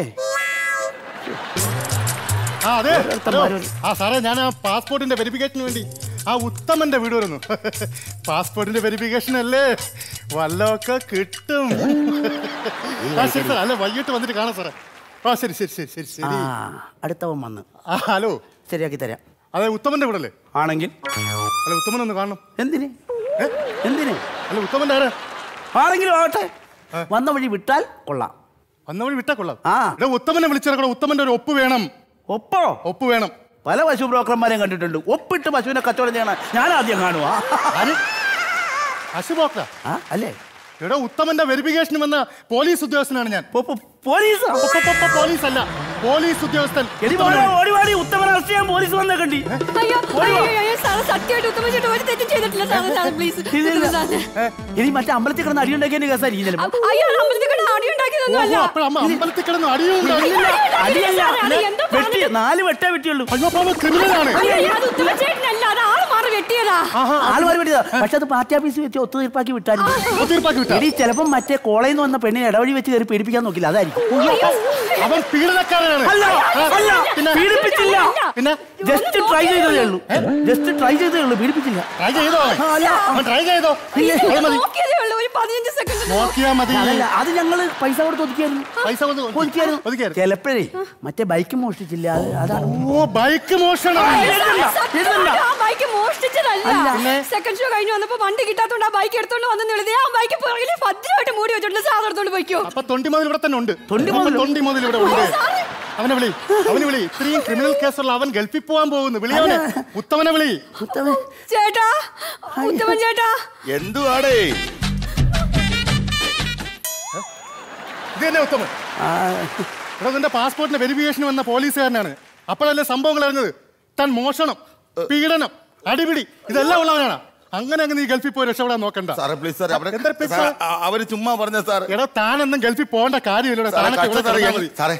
ആ അതെ ഹലോ. ആ സാറേ ഞാൻ ആ പാസ്പോർട്ടിന്റെ വെരിഫിക്കേഷന് വേണ്ടി ആ ഉത്തമന്റെ വീട് വരുന്നു പാസ്പോർട്ടിന്റെ വെരിഫിക്കേഷൻ അല്ലേ വല്ലതൊക്കെ കിട്ടും ആ ശരി സാർ അല്ല വൈകിട്ട് വന്നിട്ട് കാണാം സാറേ ആ ശരി ശരി ശരി ശരി ആ ശരി അടുത്തവൻ വന്ന് ആ ഹലോ ശരിയാക്കി തരാം അതെ ഉത്തമന്റെ വീടല്ലേ ആണെങ്കിൽ അല്ല ഉത്തമൻ ഒന്ന് കാണണം എന്തിന് എന്തിന് അല്ല ഉത്തമന്റെ ആരാ ആരെങ്കിലും ആവട്ടെ വന്ന വഴി വിട്ടാൽ കൊള്ളാം വന്ന വഴി വിട്ടാ കൊള്ളാം ആ എടാ ഉത്തമനെ വിളിച്ചിറക്കണം ഉത്തമന്റെ ഒരു ഒപ്പ് വേണം ഒപ്പോ ഒപ്പ് വേണം പല പശു ബ്രോക്കർമാരെയും കണ്ടിട്ടുണ്ട് ഒപ്പിട്ട് പശുവിനെ കച്ചവടം ചെയ്യണം ഞാൻ ആദ്യം കാണുവാ പശു ബ്രോക്കറാ ആ അല്ലേ എടാ ഉത്തമന്റെ വെരിഫിക്കേഷൻ വന്ന പോലീസ് ഉദ്യോഗസ്ഥനാണ് ഞാൻ പോലീസ് പോലീസ് അല്ല പോലീസ് ഉദ്യോഗസ്ഥൻ ഓടി വാടി ഉത്തമൻ അറസ്റ്റ് ചെയ്യാൻ പോലീസ് വന്നേ കണ്ടി അയ്യോ അയ്യോ അയ്യോ സാറ് സത്യമായിട്ട് ഉത്തമ ചേട്ടൻ ഒരു തെറ്റും ചെയ്തിട്ടില്ല സാറ് സാർ പ്ലീസ് ഇനി മറ്റേ അമ്പലത്തിൽ കിടന്ന് അടിയുണ്ടാക്കിയതിന്റെ കേസായിരിക്കും ചിലപ്പോ അയ്യോ അമ്പലത്തിൽ കിടന്ന് അടി ഉണ്ടാക്കിയതൊന്നും അല്ല ഓഹോ, അപ്പോൾ അമ്മ അമ്പലത്തിൽ കിടന്ന് അടിയും ഉണ്ടാക്കി. ഇല്ലില്ല, അടിയല്ല സാറേ, അത് എന്തോ വെട്ടി നാല് വെട്ടേ വെട്ടിയുള്ളൂ അയ്യോ അപ്പൊ അവൻ ക്രിമിനലാണ് അയ്യോ അയ്യോ, അത് ഉത്തമ ചേട്ടനല്ല അത് ആള് മാറി വെട്ടിയതാ ആള് മാറി വെട്ടിയതാ പക്ഷെ അത് പാർട്ടി ഓഫീസിൽ വെച്ച് ഒത്തുതീർപ്പാക്കി വിട്ടാലും ഒത്തുതീർപ്പാക്കി വിട്ടാ? ഇനി ചിലപ്പം മറ്റേ കോളേജിൽ നിന്ന് വന്ന പെണ്ണിനെ ഇടവഴി വെച്ച് കയറി പീഡിപ്പിക്കാൻ നോക്കില്ല അതായിരിക്കും അവൻ പീഡനക്കാരനാണ് അല്ല അല്ല പിന്നെ? പീഡിപ്പിച്ചില്ല പിന്നെ ജസ്റ്റ് ട്രൈ ചെയ്തതേ ഉള്ളൂ ജസ്റ്റ് ട്രൈ ചെയ്തതേ ഉള്ളൂ പീഡിപ്പിച്ചില്ല ട്രൈ ചെയ്തോ അവൻ? ആ, അല്ല. അവൻ ട്രൈ ചെയ്തോ അത് മതി നോക്കിയതേ ഉള്ളൂ ഒരു പതിനഞ്ച് സെക്കൻഡ് നോക്കിയാ മതി അതല്ല അത് ഞങ്ങള് പൈസ കൊടുത്ത് ഒതുക്കിയായിരുന്നു പൈസ കൊടുത്ത് ഒതുക്കിയായിരുന്നു ഒതുക്കിയായിരുന്നു. ചിലപ്പോഴേ മറ്റേ ബൈക്ക് മോഷ്ടിച്ചില്ല അത് അതാണ് ഓ ബൈക്ക് മോഷണം ആ ബൈക്ക് മോഷ്ടിച്ചതല്ല സെക്കൻഡ് ഷോ കഴിഞ്ഞ് വന്നപ്പോ വണ്ടി കിട്ടാത്തോണ്ട് ആ ബൈക്ക് എടുത്തോണ്ട് വന്നു എഴുതി ആ ബൈക്ക് പുറകിൽ ഭദ്രമായിട്ട് മൂടി വെച്ചിട്ടുണ്ട് സാർ എടുത്തോണ്ട് പോയിക്കോ അപ്പൊ തൊണ്ടി മുതൽ ഇവിടെ തന്നെ ഉണ്ട് തൊണ്ടി അപ്പൊ തൊണ്ടി മുതൽ ഇവിടെ ഉണ്ട് അവനെ വിളി അവനെ വിളി ഇത്രയും ക്രിമിനൽ കേസുള്ള അവൻ ഗൾഫിൽ പോകാൻ പോകുന്നു വിളി അവനെ ഉത്തമനെ വിളി ചേട്ടാ ഉത്തമൻ ചേട്ടാ എന്തുവാടേ ഇത് തന്നെ ഉത്തമൻ ഇവിടെ നിന്റെ പാസ്പോർട്ടിന്റെ വെരിഫിക്കേഷൻ വന്ന പോലീസുകാരനാണ് അപ്പോഴല്ലേ സംഭവങ്ങൾ അറിഞ്ഞത് താൻ മോഷണം പീഡനം അടിപിടി ഇതെല്ലാം ഉള്ളവനാണ് അങ്ങനെ അങ്ങ് നീ ഗൾഫിൽ പോയി രക്ഷപ്പെടാൻ നോക്കണ്ട സാറേ പ്ലീസ് സാർ അവിടെ എന്താ please, സാർ, sir? അ- അവര് ചുമ്മാ പറഞ്ഞ സാർ എടാ താനൊന്നും ഗൾഫിൽ പോകേണ്ട കാര്യമില്ലടാ സാറേ, താനൊക്കെ ഇവിടെ കഷ്ടം സാറേ, കിടന്നാ മതി. സാറേ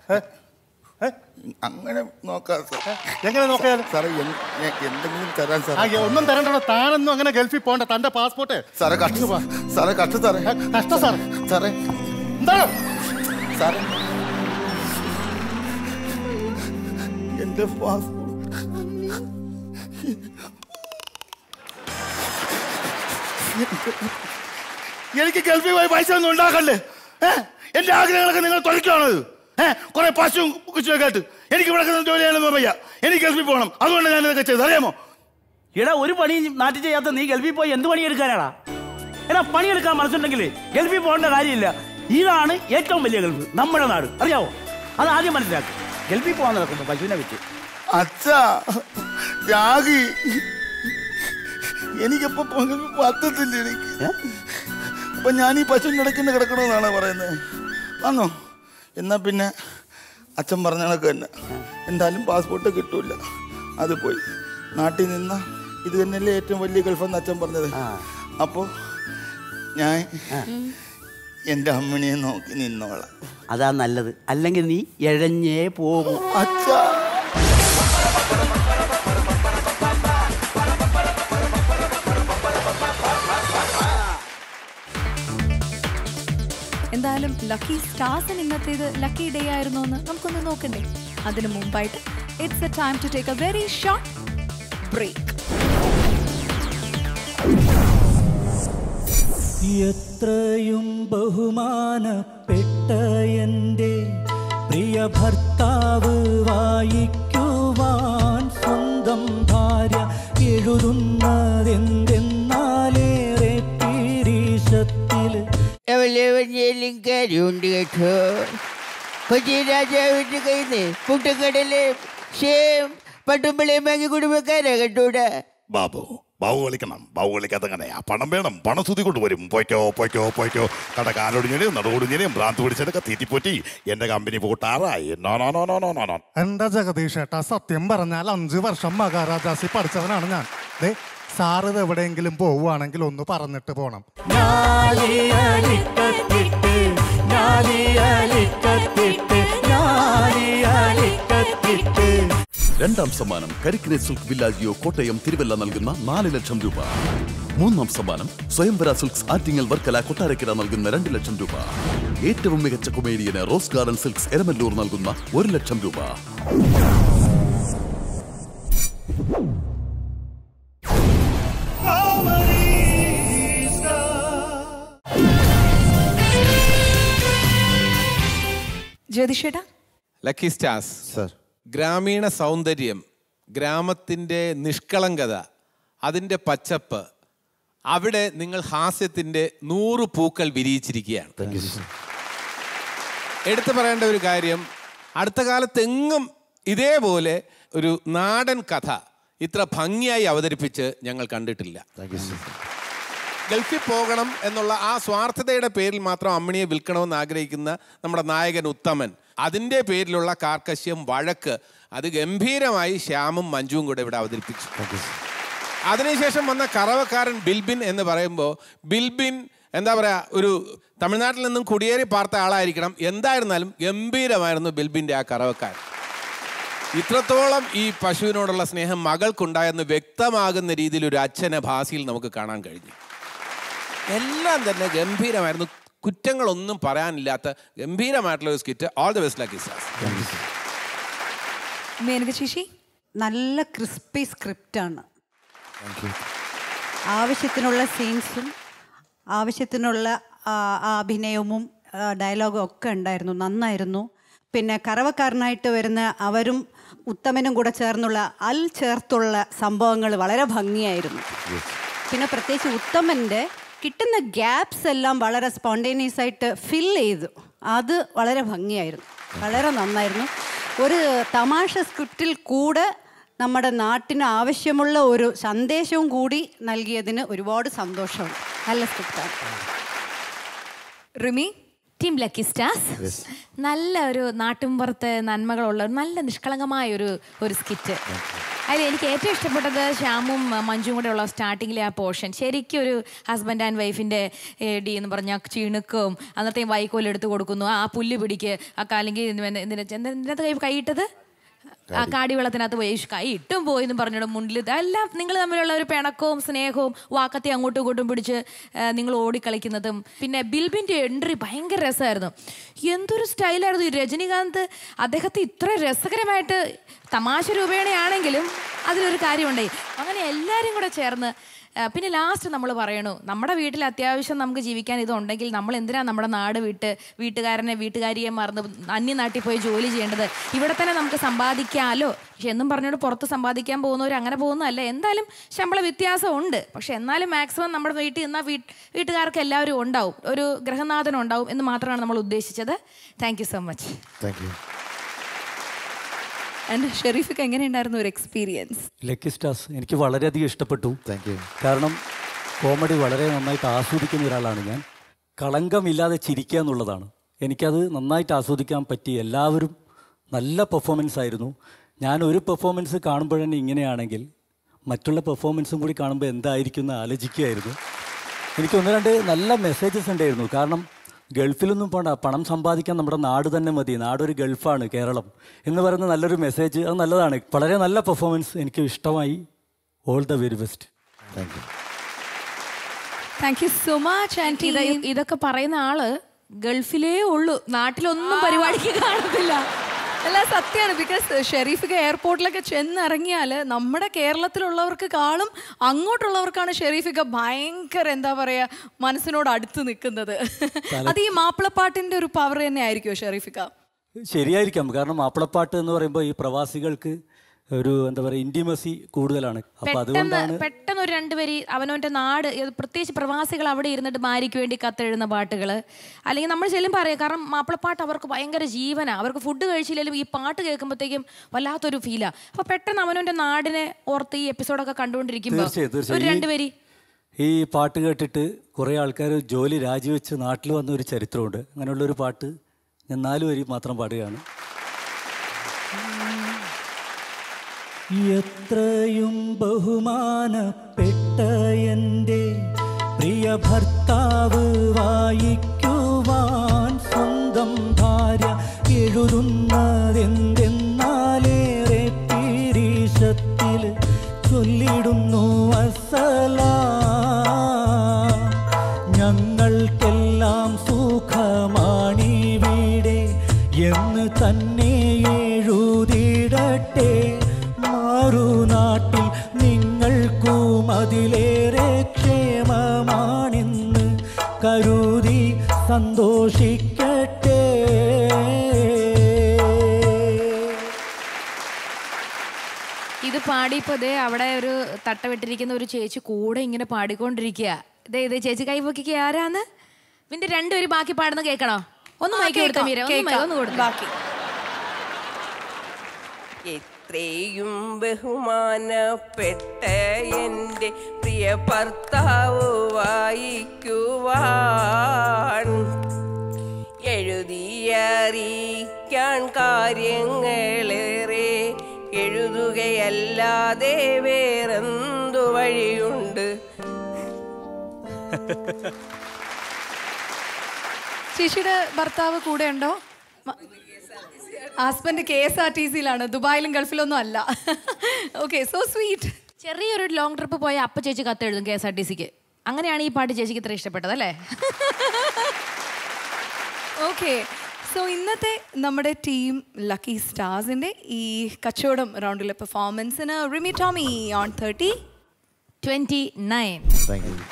അങ്ങനെ നോക്കാം സാർ എങ്ങനെ നോക്കിയാൽ സാറേ എന്ത്- ഞാൻ എന്തെങ്കിലും തരാൻ ആ, സാർ ഒന്നും തരണ്ടോ താനൊന്നും അങ്ങനെ ഗൾഫിൽ പോകണ്ട തന്റെ പാസ്പോർട്ട് സാറേ കഷ്ട സാറേ കഷ്ട സാറേ കഷ്ടം സാറേ സാറേ എന്താണ് സാറേ എന്റെ പാസ്പോർട്ട് എനിക്ക് ഗൾഫിൽ പോയി പൈസ ഒന്നും ഉണ്ടാക്കല്ലേ ഏ എന്റെ ആഗ്രഹങ്ങളൊക്കെ നിങ്ങൾ തൊഴിക്കുകയാണത് ഏ കുറെ പശുവും കുശുവൊക്കെ ആയിട്ട് എനിക്ക് ഇവിടെ കിടന്ന് ജോലി ചെയ്യാനൊന്നും വയ്യ എനിക്ക് ഗൾഫിൽ പോകണം അതുകൊണ്ട് ഞാൻ ഇതൊക്കെ ചെയ്ത് അറിയാമോ എടാ ഒരു പണി നാട്ടിൽ ചെയ്യാത്ത നീ ഗൾഫിൽ പോയി എന്ത് പണി എടുക്കാനാടാ എടാ പണിയെടുക്കാൻ മനസ്സുണ്ടെങ്കിൽ ഗൾഫിൽ പോകേണ്ട കാര്യമില്ല ഇതാണ് ഏറ്റവും വലിയ ഗൾഫ് നമ്മുടെ നാട് അറിയാവോ അത് ആദ്യം മനസ്സിലാക്കും ഗൾഫിൽ പോകാൻ നടക്കുന്നു പശുവിനെ വെച്ച് അച്ഛാ രാഗി എനിക്കിപ്പോ പ- പറ്റത്തില്ല എനിക്ക് അപ്പൊ ഞാൻ ഈ പശുവിൻ്റെ ഇടയ്ക്ക് കിടക്കണമെന്നാണ് പറയുന്നത് ആന്നോ എന്നാ പിന്നെ അച്ഛൻ പറഞ്ഞ കണക്ക് തന്നെ എന്തായാലും പാസ്പോർട്ട് കിട്ടൂല അത് പോയി നാട്ടിൽ നിന്ന ഇത് തന്നെയല്ലേ ഏറ്റവും വലിയ ഗൾഫെന്ന് അച്ഛൻ പറഞ്ഞത് അപ്പോൾ ഞാൻ എൻ്റെ അമ്മിണിയെ നോക്കി നിന്നോളാം അതാ നല്ലത് അല്ലെങ്കിൽ നീ എഴഞ്ഞേ പോകും അച്ഛാ എന്തായാലും ലക്കി സ്റ്റാർസിന് ഇന്നത്തേത് ലക്കി ഡേ ആയിരുന്നു എന്ന് നമുക്കൊന്ന് നോക്കണ്ടേ അതിനു മുമ്പായിട്ട് it's a time to take a very short break എത്രയും ബഹുമാനപ്പെട്ട എൻ്റെ പ്രിയ ഭർത്താവ് വായിക്കുവാൻ സ്വന്തം ഭാര്യ എഴുതുന്നതെന്തെന്നാലേറെ പീരീശത്തിൽ എവലെവഞ്ഞേലും കാര്യമുണ്ട് കേട്ടോ കൊച്ചി രാജാവിന്റെ കയ്യിൽ നിന്ന് പുട്ടുകടല് ഷേം പട്ടുമ്പളയും വാങ്ങി കുടുംബക്കാരാ കേട്ടൂടാ ബാബു ബാബു കളിക്കണം ബാബു കളിക്കാത്ത എങ്ങനെയാ പണം വേണം പണം സുതി കൊണ്ടുവരും പോയ്ക്കോ പോയ്ക്കോ പോയ്ക്കോ കട കാലൊടിഞ്ഞേനെയും നടുകൊടിഞ്ഞേനെയും ഭ്രാന്ത് പിടിച്ചതൊക്കെ തീറ്റിപ്പോറ്റി എന്റെ കമ്പനി പൂട്ടാറായി no no no no no no no എന്റെ ജഗദീഷ് ഏട്ടാ സത്യം പറഞ്ഞാൽ അഞ്ച് വർഷം മഹാരാജാസി പഠിച്ചവനാണ് ഞാൻ ദേ സാറ് ഇത് എവിടെയെങ്കിലും പോവുകയാണെങ്കിൽ ഒന്ന് പറഞ്ഞിട്ട് പോണം ഞാലിയലിക്കത്തിട്ട് ഞാലിയലിക്കത്തിട്ട് ഞാലിയലിക്കത്തിട്ട് രണ്ടാം സമ്മാനം കരിക്കിനെ സിൽക്ക് വില്ലാജിയോ കോട്ടയം തിരുവല്ല നൽകുന്ന നാല് ലക്ഷം രൂപ മൂന്നാം സമ്മാനം സ്വയംവര സിൽക്സ് ആറ്റിങ്ങൽ വർക്കല കൊട്ടാരക്കര നൽകുന്ന രണ്ട് ലക്ഷം രൂപ ഏറ്റവും മികച്ച കൊമേഡിയന് റോസ് ഗാർഡൻ സിൽക്സ് എരമല്ലൂർ നൽകുന്ന ഒരു ലക്ഷം രൂപ ജ്യോതിഷേട്ടാ ലക്കി സ്റ്റാർസ് സർ ഗ്രാമീണ സൗന്ദര്യം ഗ്രാമത്തിൻ്റെ നിഷ്കളങ്കത അതിൻ്റെ പച്ചപ്പ് അവിടെ നിങ്ങൾ ഹാസ്യത്തിൻ്റെ നൂറ് പൂക്കൾ വിരിയിച്ചിരിക്കുകയാണ് എടുത്തു പറയേണ്ട ഒരു കാര്യം അടുത്ത കാലത്ത് എങ്ങും ഇതേപോലെ ഒരു നാടൻ കഥ ഇത്ര ഭംഗിയായി അവതരിപ്പിച്ച് ഞങ്ങൾ കണ്ടിട്ടില്ല ഗൾഫിൽ പോകണം എന്നുള്ള ആ സ്വാർത്ഥതയുടെ പേരിൽ മാത്രം അമ്മിണിയെ വിൽക്കണമെന്ന് ആഗ്രഹിക്കുന്ന നമ്മുടെ നായകൻ ഉത്തമൻ അതിൻ്റെ പേരിലുള്ള കാർക്കശ്യം വഴക്ക് അത് ഗംഭീരമായി ശ്യാമും മഞ്ജുവും കൂടെ ഇവിടെ അവതരിപ്പിച്ചു അതിനുശേഷം വന്ന കറവക്കാരൻ ബിൽബിൻ എന്ന് പറയുമ്പോൾ ബിൽബിൻ എന്താ പറയുക ഒരു തമിഴ്നാട്ടിൽ നിന്നും കുടിയേറി പാർത്ത ആളായിരിക്കണം എന്തായിരുന്നാലും ഗംഭീരമായിരുന്നു ബിൽബിൻ്റെ ആ കറവക്കാരൻ ഇത്രത്തോളം ഈ പശുവിനോടുള്ള സ്നേഹം മകൾക്കുണ്ടായെന്ന് വ്യക്തമാകുന്ന രീതിയിൽ ഒരു അച്ഛനെ ഭാസിയിൽ നമുക്ക് കാണാൻ കഴിഞ്ഞു എല്ലാം തന്നെ ഗംഭീരമായിരുന്നു കുറ്റങ്ങളൊന്നും പറയാനില്ലാത്ത ഗംഭീരമായിട്ടുള്ള ഒരു skit all the best lucky stars Menaka ചേച്ചി നല്ല ക്രിസ്പി സ്ക്രിപ്റ്റാണ് ആവശ്യത്തിനുള്ള സീൻസും ആവശ്യത്തിനുള്ള ആ, ആ അഭിനയവും ആ, ഡയലോഗും ഒക്കെ ഉണ്ടായിരുന്നു നന്നായിരുന്നു പിന്നെ കറവക്കാരനായിട്ട് വരുന്ന അവരും ഉത്തമനും കൂടെ ചേർന്നുള്ള അൽ ചേർത്തുള്ള സംഭവങ്ങൾ വളരെ ഭംഗിയായിരുന്നു പിന്നെ പ്രത്യേകിച്ച് ഉത്തമൻ്റെ കിട്ടുന്ന ഗ്യാപ്സ് എല്ലാം വളരെ സ്പോണ്ടേനിയസ് ആയിട്ട് ഫിൽ ചെയ്തു അത് വളരെ ഭംഗിയായിരുന്നു വളരെ നന്നായിരുന്നു ഒരു തമാശ സ്ക്രിപ്റ്റിൽ കൂടെ നമ്മുടെ നാട്ടിന് ആവശ്യമുള്ള ഒരു സന്ദേശവും കൂടി നൽകിയതിന് ഒരുപാട് സന്തോഷമുണ്ട് നല്ല സ്ക്രിപ്റ്റാണ് റിമി ടീം ലക്കി സ്റ്റാർസ് നല്ല ഒരു നാട്ടിൻപുറത്ത് നന്മകളുള്ള ഒരു നല്ല നിഷ്കളങ്കമായ ഒരു ഒരു സ്കിറ്റ് അതിൽ എനിക്ക് ഏറ്റവും ഇഷ്ടപ്പെട്ടത് ശ്യാമും അഹ്, മഞ്ജുവും കൂടെ ഉള്ള സ്റ്റാർട്ടിങ്ങിലെ ആ പോർഷൻ ശരിക്കും ഒരു ഹസ്ബൻഡ് ആൻഡ് വൈഫിൻ്റെ ഡി എന്ന് പറഞ്ഞാൽ ചീണുക്കും അന്നത്തെയും വൈക്കോൽ എടുത്ത് കൊടുക്കുന്നു ആ പുല്ല് പിടിക്ക് ആ അല്ലെങ്കിൽ ഇതിനകത്ത് കൈ കൈയിട്ടത് ആ കാടി വെള്ളത്തിനകത്ത് പോയി "ഇഷ്, കൈ ഇട്ടും പോയി എന്ന് പറഞ്ഞോടും മുണ്ടിൽ എല്ലാം നിങ്ങൾ തമ്മിലുള്ള ഒരു പിണക്കവും സ്നേഹവും വാക്കത്തെ അങ്ങോട്ടും ഇങ്ങോട്ടും പിടിച്ച് ആ, നിങ്ങൾ ഓടിക്കളിക്കുന്നതും പിന്നെ ബിൽബിൻ്റെ എൻട്രി ഭയങ്കര രസമായിരുന്നു എന്തൊരു സ്റ്റൈലായിരുന്നു ഈ രജനികാന്ത് അദ്ദേഹത്തെ ഇത്ര രസകരമായിട്ട് തമാശ രൂപേണയാണെങ്കിലും അതിലൊരു കാര്യമുണ്ടായി അങ്ങനെ എല്ലാവരും കൂടെ ചേർന്ന് ആ, പിന്നെ ലാസ്റ്റ് നമ്മൾ പറയണു നമ്മുടെ വീട്ടിൽ അത്യാവശ്യം നമുക്ക് ജീവിക്കാൻ ഇതുണ്ടെങ്കിൽ നമ്മൾ എന്തിനാ നമ്മുടെ നാട് വിട്ട് വീട്ടുകാരനെ വീട്ടുകാരിയെ മറന്ന് അന്യനാട്ടിൽ പോയി ജോലി ചെയ്യേണ്ടത് ഇവിടെ തന്നെ നമുക്ക് സമ്പാദിക്കാമല്ലോ പക്ഷെ എന്നും പറഞ്ഞോട് പുറത്ത് സമ്പാദിക്കാൻ പോകുന്നവർ അങ്ങനെ പോകുന്നതല്ല എന്തായാലും ശമ്പള വ്യത്യാസം ഉണ്ട് പക്ഷെ എന്നാലും മാക്സിമം നമ്മുടെ വീട്ടിൽ നിന്നാൽ വീട്ടുകാർക്ക് എല്ലാവരും ഉണ്ടാവും ഒരു ഗ്രഹനാഥൻ ഉണ്ടാവും എന്ന് മാത്രമാണ് നമ്മൾ ഉദ്ദേശിച്ചത് thank you so much thank you and ഷെരീഫിക്ക് എങ്ങനെയുണ്ടായിരുന്നു ഒരു എക്സ്പീരിയൻസ് ലക്കി സ്റ്റാർസ് എനിക്ക് വളരെയധികം ഇഷ്ടപ്പെട്ടു താങ്ക് യു കാരണം കോമഡി വളരെ നന്നായിട്ട് ആസ്വദിക്കുന്ന ഒരാളാണ് ഞാൻ കളങ്കമില്ലാതെ ചിരിക്കുക എന്നുള്ളതാണ് എനിക്കത് നന്നായിട്ട് ആസ്വദിക്കാൻ പറ്റി എല്ലാവരും നല്ല പെർഫോമൻസ് ആയിരുന്നു ഞാൻ ഒരു പെർഫോമൻസ് കാണുമ്പോഴന്നെ ഇങ്ങനെയാണെങ്കിൽ മറ്റുള്ള പെർഫോമൻസും കൂടി കാണുമ്പോൾ എന്തായിരിക്കും എന്ന് ആലോചിക്കുകയായിരുന്നു എനിക്ക് ഒന്ന് രണ്ട് നല്ല മെസ്സേജസ് ഉണ്ടായിരുന്നു കാരണം ഗൾഫിലൊന്നും പോണ്ട പണം സമ്പാദിക്കാൻ നമ്മുടെ നാട് തന്നെ മതി നാടൊരു ഗൾഫാണ് കേരളം എന്ന് പറയുന്ന നല്ലൊരു മെസ്സേജ് അത് നല്ലതാണ് വളരെ നല്ല പെർഫോമൻസ് എനിക്ക് ഇഷ്ടമായി all the very best thank you thank you so much and ഇത് ഇതൊക്കെ പറയുന്ന ആള് ഗൾഫിലേ ഉള്ളൂ നാട്ടിലൊന്നും പരിപാടിക്ക് കാണത്തില്ല അല്ല സത്യമാണ് ബിക്കോസ് ഷെരീഫിക്ക് എയർപോർട്ടിലൊക്കെ ചെന്നിറങ്ങിയാൽ നമ്മുടെ കേരളത്തിലുള്ളവർക്ക് കാളും അങ്ങോട്ടുള്ളവർക്കാണ് ഷെരീഫിക്ക ഭയങ്കര എന്താ പറയാ മനസ്സിനോട് അടുത്ത് നിൽക്കുന്നത് അത് ഈ മാപ്പിളപ്പാട്ടിന്റെ ഒരു പവർ തന്നെ ആയിരിക്കുമോ ഷെരീഫിക്ക ശരിയായിരിക്കാം കാരണം മാപ്പിളപ്പാട്ട് എന്ന് പറയുമ്പോൾ ഈ പ്രവാസികൾക്ക് ഒരു എന്താ പറയുക ഇൻറ്റിമസി കൂടുതലാണ് അപ്പം പെട്ടെന്ന് അതുകൊണ്ടാണ് പെട്ടെന്ന് ഒരു രണ്ടുപേരി അവനവൻ്റെ നാട് ഇത് പ്രത്യേകിച്ച് പ്രവാസികൾ അവിടെ ഇരുന്നിട്ട് ഭാര്യയ്ക്ക് വേണ്ടി കത്തെഴുതുന്ന പാട്ടുകൾ അല്ലെങ്കിൽ നമ്മൾ ചെല്ലും പറയാം കാരണം മാപ്പിളപ്പാട്ട് അവർക്ക് ഭയങ്കര ജീവനാണ് അവർക്ക് ഫുഡ് കഴിച്ചില്ലെങ്കിലും ഈ പാട്ട് കേൾക്കുമ്പോഴത്തേക്കും വല്ലാത്തൊരു ഫീലാണ് അപ്പോൾ പെട്ടെന്ന് അവനവൻ്റെ നാടിനെ ഓർത്ത് ഈ എപ്പിസോഡൊക്കെ കണ്ടുകൊണ്ടിരിക്കുമ്പോൾ തീർച്ചയായും ഒരു തീർച്ചയായും രണ്ടുപേരി ഈ ഈ പാട്ട് കേട്ടിട്ട് കുറേ ആൾക്കാർ ജോലി രാജിവെച്ച് നാട്ടിൽ വന്ന ഒരു ചരിത്രമുണ്ട് അങ്ങനെയുള്ളൊരു പാട്ട് ഞാൻ നാല് വരി മാത്രം പാടുകയാണ് എത്രയും ബഹുമാനപ്പെട്ട എൻ്റെ പ്രിയ ഭർത്താവ് വായിക്കുവാൻ സ്വന്തം ഭാര്യ എഴുതുന്നതെന്തെന്നാലേറെ പീരീഷത്തിൽ ചൊല്ലിടുന്നു അസലാം ഞങ്ങൾക്കെല്ലാം സുഖമാണിവിടെ എന്ന് തന്നെ എഴുതിടട്ടെ മാറുനാട്ടിൽ നിങ്ങൾക്കും അതിലേറെ ക്ഷേമമാണെന്ന് കരുതി സന്തോഷിക്കട്ടെ ഇത് പാടിയപ്പോൾ ദേ അവിടെ ഒരു തട്ട വെട്ടിരിക്കുന്ന ഒരു ചേച്ചി കൂടെ ഇങ്ങനെ പാടിക്കൊണ്ടിരിക്കുക ദേ ഇത് ചേച്ചി കൈ പൊക്കിക്ക് ആരാന്ന് പിന്നെ രണ്ടുപേരും ബാക്കി പാടുന്ന കേൾക്കണോ ഒന്ന് ആ, മൈക്ക് കൊടുത്ത കേൾക്കാം, മീര ഒന്ന് മൈ- കേൾക്കാം. ഒന്ന് കൊടുത്ത ബാക്കി. എത്രയും ബഹുമാനപ്പെട്ട എൻ്റെ പ്രിയ ഭർത്താവ് വായിക്കുവാൻ എഴുതിയറിയിക്കാൻ കാര്യങ്ങളേറെ എഴുതുകയല്ലാതെ വേറെന്തു വഴിയുണ്ട് ചേച്ചിയുടെ ഭർത്താവ് കൂടെ ഉണ്ടോ husband K S R T സിയിലാണ് ദുബായിലും ഗൾഫിലൊന്നും അല്ല ഓക്കെ സോ സ്വീറ്റ് ചെറിയൊരു ലോങ് ട്രിപ്പ് പോയ അപ്പ ചേച്ചി കത്തെഴുതും കെ എസ് ആർ ടി സിക്ക് അങ്ങനെയാണ് ഈ പാട്ട് ചേച്ചിക്ക് ഇത്ര ഇഷ്ടപ്പെട്ടത് അല്ലേ ഓക്കെ സോ ഇന്നത്തെ നമ്മുടെ ടീം ലക്കി സ്റ്റാർസിന്റെ ഈ കച്ചവടം റൗണ്ടിലെ പെർഫോമൻസിന് Rimi Tomy on thirty twenty nine thank you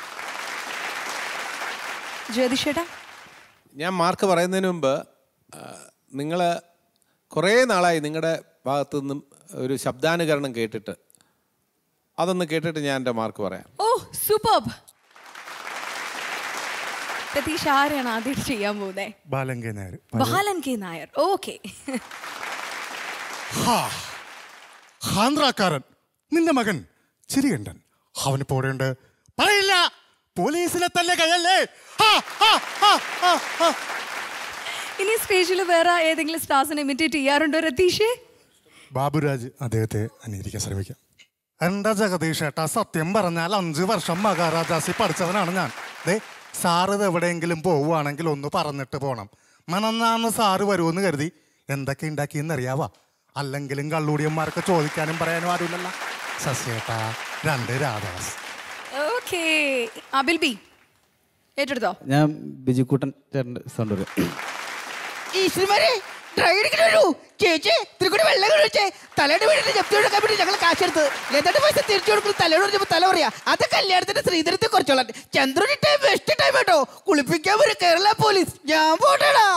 ജ്യോതിഷേട്ടാ ഞാൻ മാർക്ക് പറയുന്നതിന് മുമ്പ് നിങ്ങൾ കുറേ നാളായി നിങ്ങളുടെ ഭാഗത്തു നിന്നും ഒരു ശബ്ദാനുകരണം കേട്ടിട്ട് അതൊന്ന് കേട്ടിട്ട് ഞാൻ എൻ്റെ മാർക്ക് പറയാം ഓ സൂപ്പർബ് പ്രതീഷ് ആരെയാണ് ആദ്യം ചെയ്യാൻ പോകുന്നത് ബാലങ്കേ നായർ ബാലൻ കെ നായർ ഓക്കെ ആന്ധ്രാക്കാരൻ നിന്റെ മകൻ ചിരികണ്ഠൻ അവന് പോടേണ്ട പറയില്ല പോലീസിനെ തന്നെ കയ്യല്ലേ ഹാ, ഹാ, ഹാ, ഹാ, ഹാ. ഇനി സ്റ്റേജിൽ വേറെ ഏതെങ്കിലും സ്റ്റാർസിനെ ഇമിറ്റേറ്റ് ചെയ്യാറുണ്ടോ രതീഷേ ബാബുരാജ് അദ്ദേഹത്തെ അനുകരിക്കാൻ ശ്രമിക്കാം എന്താ ജഗദീഷ് ഏട്ടാ സത്യം പറഞ്ഞാൽ അഞ്ച് വർഷം മഹാരാജാസി പഠിച്ചവനാണ് ഞാൻ ദേ സാറ് ഇത് എവിടെയെങ്കിലും പോവുകയാണെങ്കിൽ ഒന്ന് പറഞ്ഞിട്ട് പോണം മനന്നാന്ന് സാറ് വരുമെന്ന് കരുതി എന്തൊക്കെ ഉണ്ടാക്കിയെന്ന് അറിയാവാ അല്ലെങ്കിലും കള്ളൂടിയന്മാർക്ക് ചോദിക്കാനും പറയാനും ആരുമില്ലല്ല സസ്യേട്ടാ രണ്ട് രാധാസ് ഓക്കെ അബിൽ ബി ഏറ്റെടുത്തോ ഞാൻ ബിജുക്കൂട്ടൻ ചേട്ടൻ്റെ സൗണ്ട് വരും ഈശ്വരന്മാരെ ഡ്രൈ അടിക്കണു ചേച്ചി ഇത്തിരി കൂടി വെള്ളം കഴിച്ചേ തലയുടെ വീടിന്റെ ജപ്തി കൊടുക്കാൻ വേണ്ടി ഞങ്ങൾ കാശെടുത്ത് എന്നിട്ട് പൈസ തിരിച്ചു കൊടുക്കുന്ന തലയോട് പറഞ്ഞപ്പോ തല പറയാ അത് കല്യാണത്തിന്റെ ശ്രീധരത്തെ കുറച്ചോളാം ചന്ദ്രന് ടൈം ബെസ്റ്റ് ടൈം കേട്ടോ കുളിപ്പിക്കാൻ വരും കേരള പോലീസ് ഞാൻ പോട്ടേടാ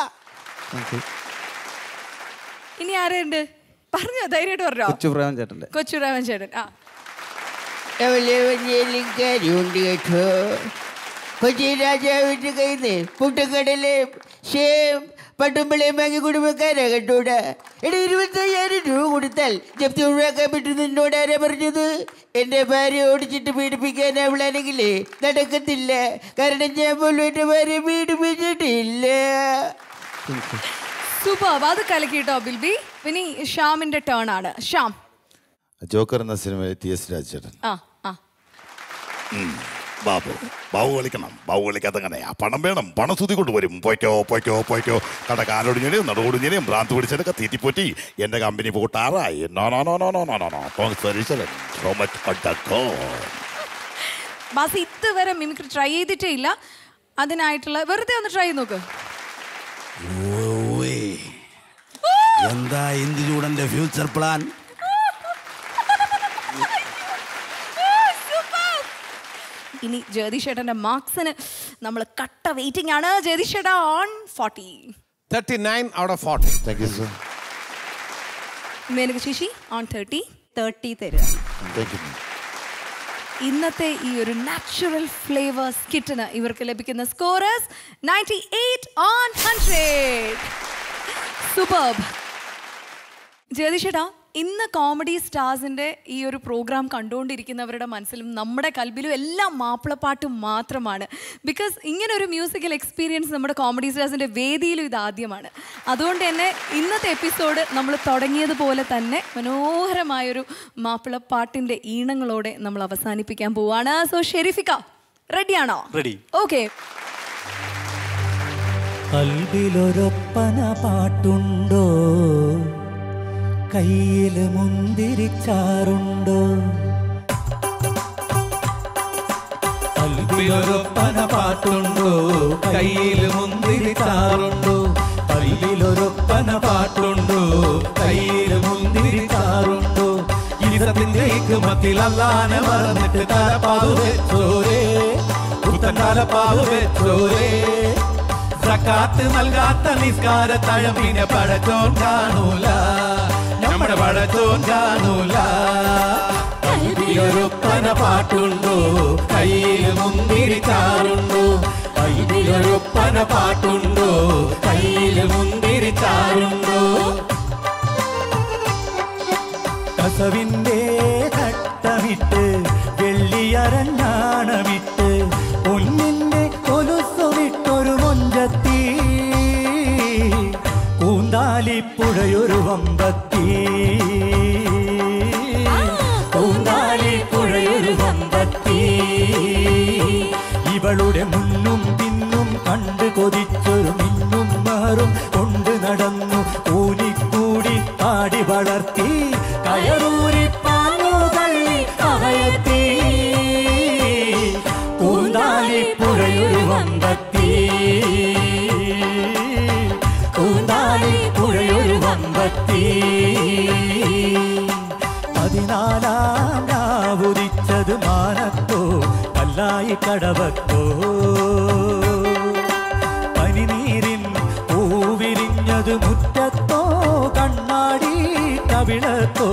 ഇനി ആരുണ്ട് പറഞ്ഞോ ധൈര്യമായിട്ട് പറഞ്ഞോ കൊച്ചു പ്രേമൻ ചേട്ടൻ്റെ കൊച്ചുരാമൻ ചേട്ടൻ ആ എവലെവനെയും കാര്യമുണ്ട് കേട്ടോ കൊച്ചി രാജാവിന്റെ കയ്യിൽ നിന്ന് പുട്ടക്കടല് ഷേം പട്ടുമ്പളയും വാങ്ങി കുടുംബക്കാരെ കണ്ടൂടാ എടാ ഇരുപത്തയ്യായിരം രൂപ കൊടുത്താൽ ജപ്തി ഒഴിവാക്കാൻ പറ്റുന്ന എന്നോട് ആരാ പറഞ്ഞത് എന്റെ ഭാര്യ ഓടിച്ചിട്ട് പീഡിപ്പിക്കാൻ അവളാണെങ്കിലേ നടക്കത്തില്ല കാരണം ഞാൻ പോലും എന്റെ ഭാര്യ പീഡിപ്പിച്ചിട്ടില്ല സൂപ്പർ അത് കലക്കിട്ടോ ബിൽബി പിന്നെ ഈ ഷ്യാമിന്റെ ടേൺ ആണ് ഷ്യാം ജോക്കർ എന്ന സിനിമയിൽ ടി എസ് രാജേട്ടൻ ആ ആ ഉം. ബാബു ബാബു കളിക്കണം ബാബു കളിക്കാത്തങ്ങനെ ആ പണം വേണം പണം സുതി കൊണ്ടുവരും പോയ്ക്കോ പോയ്ക്കോ പോയ്ക്കോ കട കാലൊടിഞ്ഞിനെയും നടുകൊടിഞ്ഞിനെയും ഭ്രാന്ത് പിടിച്ചതൊക്കെ തീറ്റിപ്പോറ്റി എന്റെ കമ്പനി പൂട്ടാറായി no no no no no no no no കോൺസറിച്ചവൻ റോമറ്റ് അഡക്കോ ബാസ് ഇതുവരെ മിമിക്രി ട്രൈ ചെയ്തിട്ടേ ഇല്ല അതിനായിട്ടുള്ള വെറുതെ ഒന്ന് ട്രൈ ചെയ്ത് നോക്ക് എന്താ ഇന്ദുചൂടന്റെ ഫ്യൂച്ചർ പ്ലാൻ ഇനി ജഗദീഷ് ചേട്ടന്റെ മാർക്സിന് നമ്മൾ കട്ട വെയിറ്റിംഗ് ആണ് ജഗദീഷ് ചേട്ടാ on forty thirty nine out of forty thank you sir Menaka Sasi on thirty thirty തരിക താങ്ക് യു ഇന്നത്തെ ഈ ഒരു നാച്ചുറൽ ഫ്ലേവർ സ്കിറ്റിന് ഇവർക്ക് ലഭിക്കുന്ന scores ninety eight on hundred superb ജഗദീഷേട്ടാ ഇന്ന് കോമഡി സ്റ്റാർസിന്റെ ഈ ഒരു പ്രോഗ്രാം കണ്ടുകൊണ്ടിരിക്കുന്നവരുടെ മനസ്സിലും നമ്മുടെ കൽബിലും എല്ലാം മാപ്പിളപ്പാട്ടും മാത്രമാണ് ബിക്കോസ് ഇങ്ങനെ ഒരു മ്യൂസിക്കൽ എക്സ്പീരിയൻസ് നമ്മുടെ കോമഡി സ്റ്റാർസിന്റെ വേദിയിലും ഇത് ആദ്യമാണ് അതുകൊണ്ട് തന്നെ ഇന്നത്തെ എപ്പിസോഡ് നമ്മൾ തുടങ്ങിയതുപോലെ തന്നെ മനോഹരമായൊരു മാപ്പിളപ്പാട്ടിന്റെ ഈണങ്ങളോടെ നമ്മൾ അവസാനിപ്പിക്കാൻ പോവാണ് സോ ഷെരീഫിക്ക റെഡിയാണോ റെഡി ഓക്കെ കൽവിലൊരൊപ്പന പാട്ടുണ്ടോ കയ്യിൽ മുന്തിരിച്ചാറുണ്ടോ കൽവിലൊരൊപ്പന പാട്ടുണ്ടോ കയ്യിൽ മുന്തിരിച്ചാറുണ്ടോ കൽവിലൊരൊപ്പന പാട്ടുണ്ടോ കയ്യിൽ മുന്തിരിച്ചാറുണ്ടോ ഇരുപത്തിന്റെ മത്തിൽ അല്ലാന മറന്നിട്ട് തലപ്പാവ് വെച്ചോരേ പുത്തൻ തലപ്പാവ് വെച്ചോരേ സക്കാത്ത് നൽകാത്ത നിസ്കാര തഴമ്പിനെ പഴച്ചോൻ കാണൂല നമ്മുടെ പഴച്ചോൻ കാണൂല കൈതിയൊരൊപ്പന പാട്ടുണ്ടോ കയ്യിൽ മുന്തിരിച്ചാറുണ്ടോ കൈതിയൊരൊപ്പന പാട്ടുണ്ടോ കയ്യിൽ മുന്തിരിച്ചാറുണ്ടോ കസവിന്റെ ഘട്ടമിട്ട് വെള്ളിയരഞ്ഞാണമിട്ട് പൊന്നിന്റെ കൊലുസുവിട്ടൊരു മൊഞ്ചത്തി കൂന്താലിപ്പുഴയൊരു വമ്പത്തി കൂന്താലിപ്പുഴയൊരു വമ്പത്തി ഇവളുടെ മുന്നും പിന്നും കണ്ട് കൊതിച്ചൊരു മിന്നും മാറും കൊണ്ട് നടന്നു കൂലിക്കൂടി പാടി വളർത്തി കയറൂരി പാങ്ങു തള്ളി അവയത്തി കൂന്താലിപ്പുഴയൊരു വമ്പത്തി കൂന്താലിപ്പുഴയൊരു വമ്പത്തി പതിനാലാം രാവുദിച്ചത് മാനത്തോ കല്ലായി കടവത്തോ പനിനീരിൻ പൂവിരിഞ്ഞത് മുറ്റത്തോ കണ്ണാടി കവിളത്തോ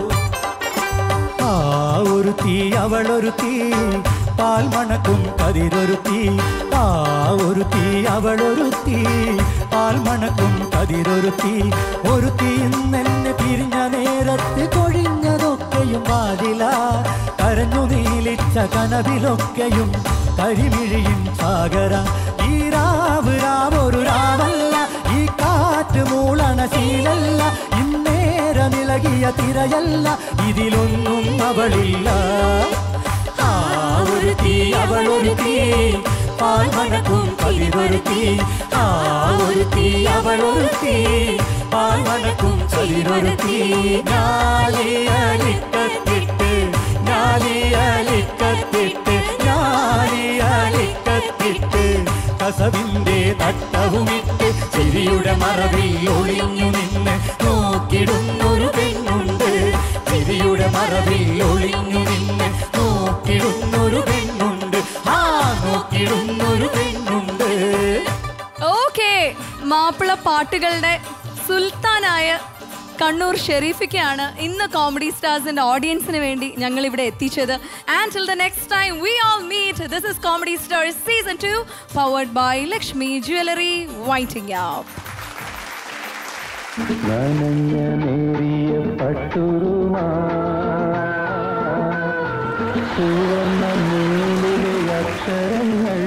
ആ ഒരു തീ അവളൊരു തീ പാൽ മണക്കും കതിരൊരു തീ ആ ഒരു തീ അവളൊരു തീ പാൽ മണക്കും കതിരൊരു തീ ഒരു തീ ഇന്നെന്നെ പിരിഞ്ഞ നേരത്ത് കൊഴിഞ്ഞതൊക്കെയും വാതില കരഞ്ഞു നീലിച്ച കനവിലൊക്കെയും കരിമിഴിയും സാഗര ഈ രാവ് രാവൊരു രാവല്ല ഈ കാറ്റ് മൂളണ ശീലല്ല ഇന്നേരമിളകിയ തിരയല്ല ഇതിലൊന്നും അവളില്ല ആ ഒരു തീ അവളൊരു തീ പാൽ മണക്കും കതിരൊരു തീ ആ ഒരു തീ അവളൊരു തീ പാൽ മണക്കും കതിരൊരു തീ ഞാലിയലിക്കത്തിട്ട് ഞാലിയലിക്കത്തിട്ട് ഞാലിയലിക്കത്തിട്ട് കസവിന്റെ തട്ടവുമിട്ട് ചിരിയുടെ മറവിൽ ഒളിഞ്ഞു നിന്ന് നോക്കിടുന്നൊരു പെണ്ണുണ്ട് പാട്ടുകളുടെ സുൽത്താനായ കണ്ണൂർ ഷെരീഫിക്കാണ് ഇന്ന് കോമഡി സ്റ്റാർസിന്റെ ഓഡിയൻസിന് വേണ്ടി ഞങ്ങൾ ഇവിടെ എത്തിച്ചത് and till the next time we all meet this is comedy stars season two powered by Lakshmi jewellery waiting out നനഞ്ഞ നേരിയ പട്ടുരുമാ സുവർണ്ണ നൂലിലെ അക്ഷരങ്ങൾ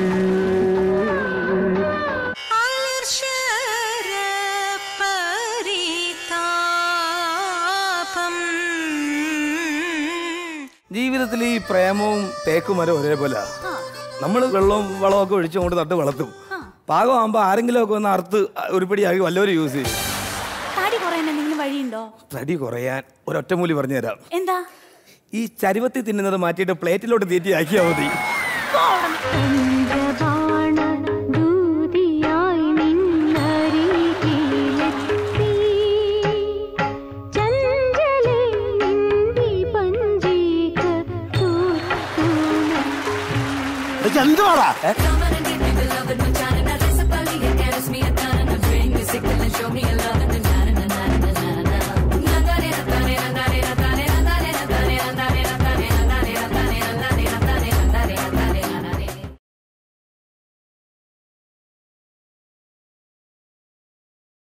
ജീവിതത്തിൽ ഈ പ്രേമവും തേക്കും മരം ഒരേപോലെ നമ്മൾ വെള്ളവും വളവും ഒക്കെ ഒഴിച്ച് അങ്ങോട്ട് നട്ട് വളർത്തും പാകമാകുമ്പോൾ ആരെങ്കിലും ഒക്കെ ഒന്ന് അറുത്ത് ഉരുപ്പടിയാക്കി വല്ലവരും യൂസ് ചെയ്യും താടി കുറയാൻ എന്തെങ്കിലും വഴിയുണ്ടോ തടി കുറയാൻ ഒരൊറ്റമൂലി പറഞ്ഞു തരാം എന്താ ഈ ചരുവത്തിൽ തിന്നുന്നത് മാറ്റിയിട്ട് പ്ലേറ്റിലോട്ട് തീറ്റി ആക്കിയാൽ മതി ദൂതിയായി നിന്നരികിലെത്തി ചഞ്ചലേ നിന്തി പഞ്ചീക എന്തുവാടാ തൂത്തുണ